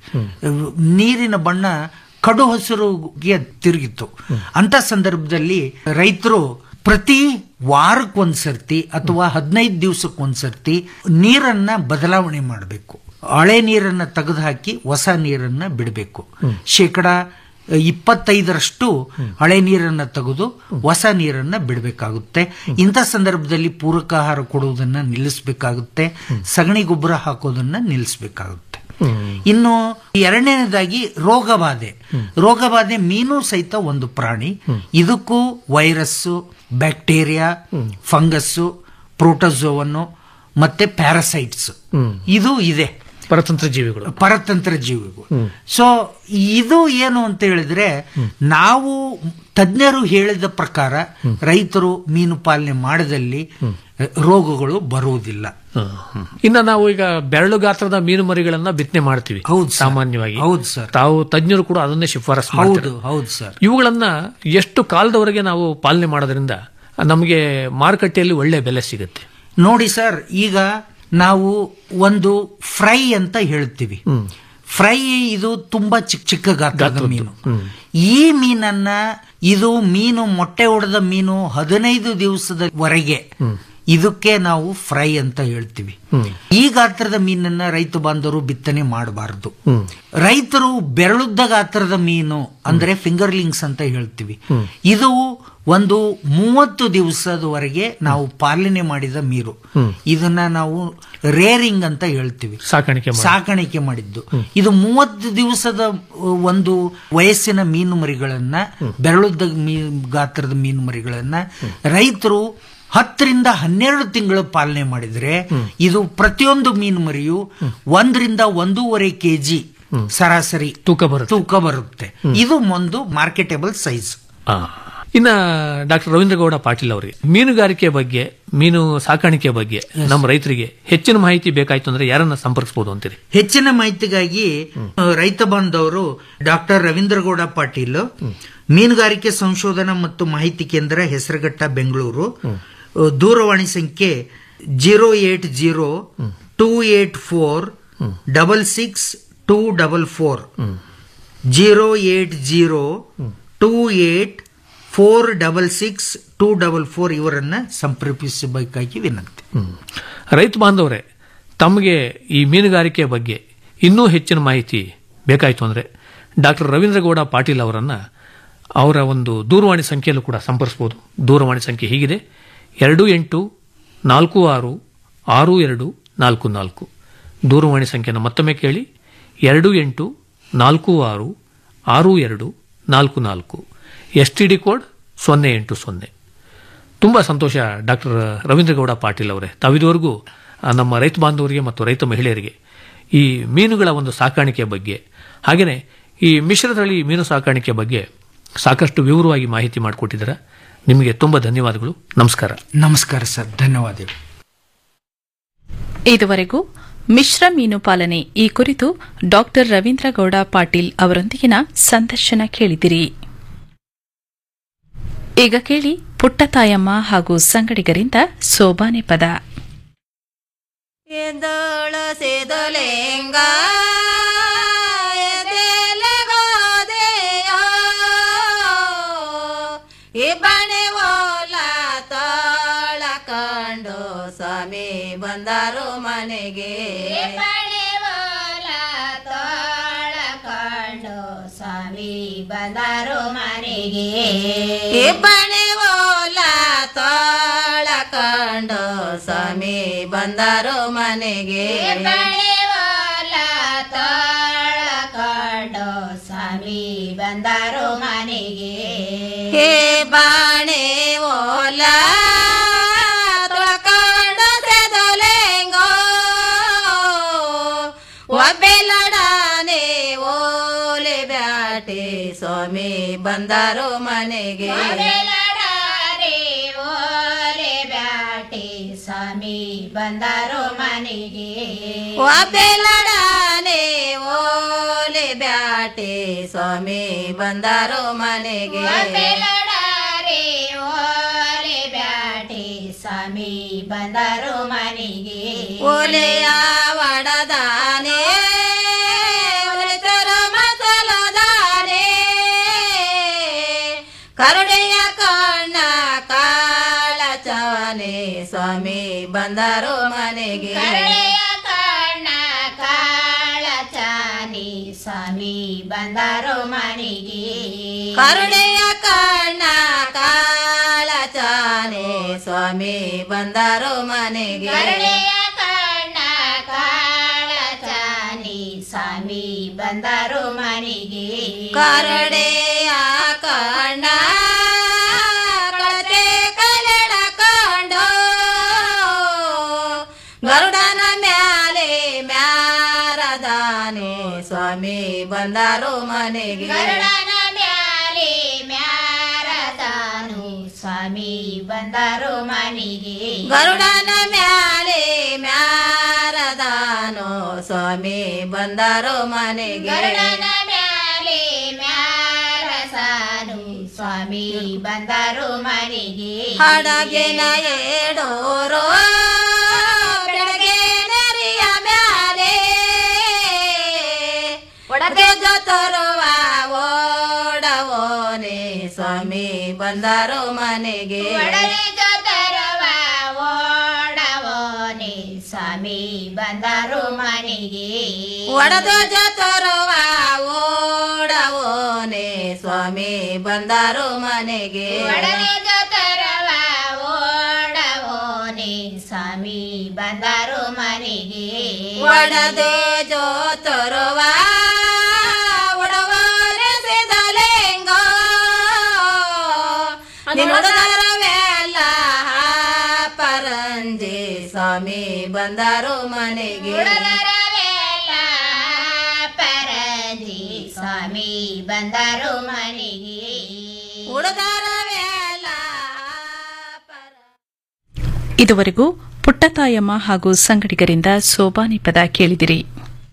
ನೀರಿನ ಬಣ್ಣ ಕಡು ಹಸಿರುಗೆ ತಿರುಗಿತ್ತು ಅಂತ ಸಂದರ್ಭದಲ್ಲಿ ರೈತರು ಪ್ರತಿ ವಾರಕ್ಕೊಂದ್ ಸರ್ತಿ ಅಥವಾ ಹದಿನೈದು ದಿವಸಕ್ಕೊಂದ್ ಸರ್ತಿ ನೀರನ್ನ ಬದಲಾವಣೆ ಮಾಡಬೇಕು ಹಳೆ ನೀರನ್ನ ತೆಗೆದು ಹಾಕಿ ಹೊಸ ನೀರನ್ನ ಬಿಡಬೇಕು ಶೇಕಡ ಇಪ್ಪತ್ತೈದರಷ್ಟು ಹಳೆ ನೀರನ್ನ ತೆಗೆದು ಹೊಸ ನೀರನ್ನ ಬಿಡಬೇಕಾಗುತ್ತೆ ಇಂಥ ಸಂದರ್ಭದಲ್ಲಿ ಪೂರಕ ಆಹಾರ ಕೊಡುವುದನ್ನ ನಿಲ್ಲಿಸಬೇಕಾಗುತ್ತೆ ಸಗಣಿ ಗೊಬ್ಬರ ಹಾಕೋದನ್ನ ನಿಲ್ಲಿಸಬೇಕಾಗುತ್ತೆ ಇನ್ನು ಎರಡನೇದಾಗಿ ರೋಗಬಾಧೆ ರೋಗಬಾಧೆ ಮೀನು ಸಹಿತ ಒಂದು ಪ್ರಾಣಿ ಇದಕ್ಕೂ ವೈರಸ್ಸು ಬ್ಯಾಕ್ಟೀರಿಯಾ ಫಂಗಸ್ಸು ಪ್ರೋಟೋಸೋವನ್ನು ಮತ್ತೆ ಪ್ಯಾರಸೈಟ್ಸ್ ಇದು ಇದೆ ಪರತಂತ್ರ ಜೀವಿಗಳು ಪರತಂತ್ರ ಜೀವಿಗಳು ಸೊ ಇದು ಏನು ಅಂತ ಹೇಳಿದ್ರೆ ನಾವು ತಜ್ಞರು ಹೇಳಿದ ಪ್ರಕಾರ ರೈತರು ಮೀನು ಪಾಲನೆ ಮಾಡದಲ್ಲಿ ರೋಗಗಳು ಬರುವುದಿಲ್ಲ ಇನ್ನ ನಾವು ಈಗ ಬೆರಳು ಗಾತ್ರದ ಮೀನು ಮರಿಗಳನ್ನ ಬಿತ್ತನೆ ಮಾಡ್ತೀವಿ ಹೌದು ಸಾಮಾನ್ಯವಾಗಿ ಹೌದು ಸರ್ ತಾವು ತಜ್ಞರು ಕೂಡ ಅದನ್ನೇ ಶಿಫಾರಸು ಮಾಡ್ತಾರೆ ಹೌದು ಹೌದು ಸರ್ ಇವುಗಳನ್ನ ಎಷ್ಟು ಕಾಲದವರೆಗೆ ನಾವು ಪಾಲನೆ ಮಾಡೋದ್ರಿಂದ ನಮಗೆ ಮಾರುಕಟ್ಟೆಯಲ್ಲಿ ಒಳ್ಳೆ ಬೆಲೆ ಸಿಗುತ್ತೆ ನೋಡಿ ಸರ್ ಈಗ ನಾವು ಒಂದು ಫ್ರೈ ಅಂತ ಹೇಳ್ತೀವಿ ಫ್ರೈ ಇದು ತುಂಬಾ ಚಿಕ್ಕ ಚಿಕ್ಕ ಗಾತ್ರದ ಮೀನು ಈ ಮೀನನ್ನ ಇದು ಮೀನು ಮೊಟ್ಟೆ ಹೊಡೆದ ಮೀನು ಹದಿನೈದು ದಿವಸದವರೆಗೆ ಇದಕ್ಕೆ ನಾವು ಫ್ರೈ ಅಂತ ಹೇಳ್ತೀವಿ ಈ ಗಾತ್ರದ ಮೀನನ್ನ ರೈತ ಬಾಂಧವರು ಬಿತ್ತನೆ ಮಾಡಬಾರದು ರೈತರು ಬೆರಳುದ್ದ ಗಾತ್ರದ ಮೀನು ಅಂದ್ರೆ ಫಿಂಗರ್ಲಿಂಗ್ಸ್ ಅಂತ ಹೇಳ್ತೀವಿ ಇದು ಒಂದು ಮೂವತ್ತು ದಿವಸದವರೆಗೆ ನಾವು ಪಾಲನೆ ಮಾಡಿದ ಮೀರು ಇದನ್ನ ನಾವು ರೇರಿಂಗ್ ಅಂತ ಹೇಳ್ತೀವಿ ಸಾಕಾಣಿಕೆ ಮಾಡಿ. ಸಾಕಾಣಿಕೆ ಮಾಡಿದ್ದು ಇದು ಮೂವತ್ತು ದಿವಸದ ಅಹ್, ಒಂದು ವಯಸ್ಸಿನ ಮೀನು ಮರಿಗಳನ್ನ ಬೆರಳುದ್ದ ಮೀ ಗಾತ್ರದ ಮೀನು ಮರಿಗಳನ್ನ ರೈತರು ಹತ್ತರಿಂದ ಹನ್ನೆರಡು ತಿಂಗಳು ಪಾಲನೆ ಮಾಡಿದ್ರೆ ಇದು ಪ್ರತಿಯೊಂದು ಮೀನು ಮರಿಯು ಒಂದರಿಂದ ಒಂದೂವರೆ ಕೆಜಿ ಸರಾಸರಿ ತೂಕ ಬರುತ್ತೆ ತೂಕ ಬರುತ್ತೆ ಇದು ಒಂದು ಮಾರ್ಕೆಟೇಬಲ್ ಸೈಜ್ ಆ. ಇನ್ನ ಡಾಕ್ಟರ್ ರವೀಂದ್ರ ಗೌಡ ಪಾಟೀಲ್ ಅವರಿಗೆ ಮೀನುಗಾರಿಕೆ ಬಗ್ಗೆ ಮೀನು ಸಾಕಾಣಿಕೆ ಬಗ್ಗೆ ನಮ್ಮ ರೈತರಿಗೆ ಹೆಚ್ಚಿನ ಮಾಹಿತಿ ಬೇಕಾಯ್ತು ಅಂದ್ರೆ ಯಾರನ್ನ ಸಂಪರ್ಕಿಸಬಹುದು ಅಂತೀರಿ ಹೆಚ್ಚಿನ ಮಾಹಿತಿಗಾಗಿ ಅಹ್, ರೈತ ಬಾಂಧವರು ಡಾಕ್ಟರ್ ರವೀಂದ್ರಗೌಡ ಪಾಟೀಲ್ ಮೀನುಗಾರಿಕೆ ಸಂಶೋಧನಾ ಮತ್ತು ಮಾಹಿತಿ ಕೇಂದ್ರ ಹೆಸರುಘಟ್ಟ ಬೆಂಗಳೂರು ಅಹ್, ದೂರವಾಣಿ ಸಂಖ್ಯೆ zero eight zero two eight four double six two double four zero eight zero two eight four double six two double four ಇವರನ್ನ ಸಂಪರ್ಕಿಸಬೇಕಾಗಿ ವಿನಂತಿ ರೈತ ಬಾಂಧವರೇ ತಮಗೆ ಈ ಮೀನುಗಾರಿಕೆ ಬಗ್ಗೆ ಇನ್ನೂ ಹೆಚ್ಚಿನ ಮಾಹಿತಿ ಬೇಕಾಯಿತು ಅಂದರೆ ಡಾಕ್ಟರ್ ರವೀಂದ್ರ ಗೌಡ ಪಾಟೀಲ್ ಅವರನ್ನು ಅವರ ಒಂದು ದೂರವಾಣಿ ಸಂಖ್ಯೆಯಲ್ಲೂ ಕೂಡ ಸಂಪರ್ಸ್ಬೋದು ದೂರವಾಣಿ ಸಂಖ್ಯೆ ಹೀಗಿದೆ ಎರಡು ಎಂಟು ನಾಲ್ಕು ಆರು ಆರು ಎರಡು ನಾಲ್ಕು ನಾಲ್ಕು ದೂರವಾಣಿ ಸಂಖ್ಯೆಯನ್ನು ಮತ್ತೊಮ್ಮೆ ಕೇಳಿ ಎರಡು ಎಂಟು ನಾಲ್ಕು ಆರು ಆರು ಎರಡು ನಾಲ್ಕು ನಾಲ್ಕು ಎಸ್ ಟಿ ಡಿ ಕೋಡ್ ಸೊನ್ನೆ ಎಂಟು ಸೊನ್ನೆ ತುಂಬ ಸಂತೋಷ ಡಾಕ್ಟರ್ ರವೀಂದ್ರ ಗೌಡ ಪಾಟೀಲ್ ಅವರೇ ತಾವಿದುವರೆಗೂ ಆ, ನಮ್ಮ ರೈತ ಬಾಂಧವರಿಗೆ ಮತ್ತು ರೈತ ಮಹಿಳೆಯರಿಗೆ ಈ ಮೀನುಗಳ ಒಂದು ಸಾಕಾಣಿಕೆ ಬಗ್ಗೆ ಹಾಗೆಯೇ ಈ ಮಿಶ್ರತಳಿ ಮೀನು ಸಾಕಾಣಿಕೆ ಬಗ್ಗೆ ಸಾಕಷ್ಟು ವಿವರವಾಗಿ ಮಾಹಿತಿ ಮಾಡಿಕೊಟ್ಟಿದ್ದೀರಾ ನಿಮಗೆ ತುಂಬ ಧನ್ಯವಾದಗಳು ನಮಸ್ಕಾರ ನಮಸ್ಕಾರ ಸರ್ ಧನ್ಯವಾದಗಳು ಇದುವರೆಗೂ ಮಿಶ್ರ ಮೀನು ಪಾಲನೆ ಈ ಕುರಿತು ಡಾಕ್ಟರ್ ರವೀಂದ್ರ ಗೌಡ ಪಾಟೀಲ್ ಅವರೊಂದಿಗಿನ ಸಂದರ್ಶನ ಕೇಳಿದಿರಿ ಈಗ ಕೇಳಿ ಪುಟ್ಟತಾಯಮ್ಮ ಹಾಗೂ ಸಂಗಡಿಗರಿಂದ ಸೋಬಾನೆ ಪದ ಎದ್ದಳ ಸೇದಲೆಂಗ ಎದೆಲೆಗೋದೆಯ ಇಬ್ಬಣೆ ಓಲ ತಾಳ ಕಂಡು ಸ್ವಾಮಿ ಬಂದರು ಮನೆಗೆ ತಾಳ ಕಂಡು ಸ್ವಾಮಿ ಬಂದರು ಮನೆಗೆ ಇಬ್ಬಣೆ ಓಲ ತಾಳ ಕಂಡು ಸ್ವಾಮಿ ಬಂದರು ಮನೆಗೆ ತಾಳ ಕಂಡು ಸ್ವಾಮಿ ಬಂದರು ಮನೆಗೆ ಹೇ ಬಾಣೆ ಓಲ ತೊಳಕೊಂಡು ಸೆದೊಲೆಂಗೋ ಒಬ್ಬೆಲಡಾನೆ ಓಲೆ ಬ್ಯಾಟೆ ಸ್ವಾಮಿ ಬಂದರು ಮನೆಗೆ ಓಲೆ ಬ್ಯಾಟೆ ಸ್ವಾಮಿ ಬಂದರು ಮನೆಗೆ ಒಬ್ಬೆಲಡಾನೆ ಓಲೆ ಬ್ಯಾಟೆ ಸ್ವಾಮಿ ಬಂದರು ಮನೆಗೆ ಓಲೆ ಬ್ಯಾಟೆ ಸ್ವಾಮಿ ಬಂದರು ಮನೆಗೆ ಓಲೆಯ ವಡದಾನೆ ಒಲಿತರ ಮಸಲದಾನೆ ಕರುಣೆಯ ಕಣ್ಣ ಕಾಳ ಚವನೆ ಸ್ವಾಮಿ ಬಂದರು ಮನೆಗೆ ಕಣ್ಣ ಕಾಳ ಚಾನಿ ಸ್ವಾಮಿ ಬಂದರು ಮನೆಗೆ ಕರುಣೆಯ ಕಣ್ಣ ಕಾಳ ಚಾನೆ ಸ್ವಾಮಿ ಬಂದರು ಮನೆಗೆ ಕಣ್ಣ ಕಾಳ ಚಾನಿ ಸ್ವಾಮಿ ಬಂದರು ಮನೆಗೆ ಕರಡೆಯ ಕಣ್ಣ ಕಳತೆ ಕಲೆಳ ಕಂಡು ಗರುಡನ ಮ್ಯಾಲೆ ಮ್ಯಾರದಾನೆ ಸ್ವಾಮಿ ಬಂದರು ಮನೆಗೆ ಗರುಡನ ಮ್ಯಾಲೆ ಮ್ಯಾರದಾನು ಸ್ವಾಮಿ ಬಂದರು ಮನೆಗೆ ಗರುಡನ ಮ್ಯಾಲೆ ಮ್ಯಾರದಾನು ಸ್ವಾಮಿ ಬಂದರು ಮನೆಗೆ ಗರುಡನ ಮ್ಯಾಲೆ ಮ್ಯಾರಸಾನು ಸ್ವಾಮಿ ಬಂದರು ಮನೆಗೆ ಹಡಗಿನ ಏಡೋರೋ ಬೆಳಗ್ಗೆ ನೆರಿಯ ಮ್ಯಾಲೆ ಒಡಗೆ ಜೊತರುವ ಓಡವೋನೆ ಸ್ವಾಮಿ ಬಂದರು ಮನೆಗೆ ಒಡಗೆ ಜೊತರುವ ಸ್ವಾಮಿ ಬಂದರು ಮನೆಗೆ ಒಡೆದು ಜತರುವ ಓಡವೋನೆ ಸ್ವಾಮಿ ಬಂದರು ಮನೆಗೆ ಒಡನೆ ಜೊತರವ ಓಡವೋನೆ ಸ್ವಾಮಿ ಬಂದರು ಮನೆಗೆ ಒಡೆದು ಜೋತರುವ ಒಡವೋನೆ ಸಿದಲೆಂಗ ನಿನ್ನೊಡದರವೆಲ್ಲ ಪರಂಜಿ ಸ್ವಾಮಿ ಬಂದರು ಮನೆಗೆ ಉಡದರವೆಲ್ಲ ಪರಂಜಿ ಸ್ವಾಮಿ ಬಂದರು ಮನೆಗೆ ಉಡದರವೆಲ್ಲ ಇದುವರೆಗೂ ಪುಟ್ಟತಾಯಮ್ಮ ಹಾಗೂ ಸಂಗಡಿಗರಿಂದ ಸೋಬಾನಿ ಪದ ಕೇಳಿದಿರಿ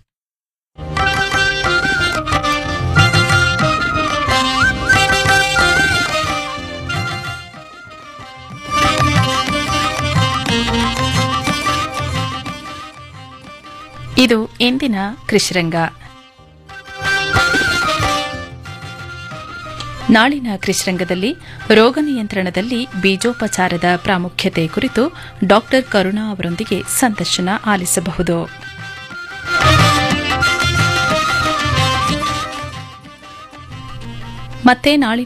ಇದು ಇಂದಿನ ಕೃಷಿರಂಗ ನಾಳಿನ ಕೃಷಿರಂಗದಲ್ಲಿ ರೋಗ ನಿಯಂತ್ರಣದಲ್ಲಿ ಬೀಜೋಪಚಾರದ ಪ್ರಾಮುಖ್ಯತೆ ಕುರಿತು ಡಾಕ್ಟರ್ ಕರುಣಾ ಅವರೊಂದಿಗೆ ಸಂದರ್ಶನ ಆಲಿಸಬಹುದು ಮತ್ತೆ ನಾಳಿನ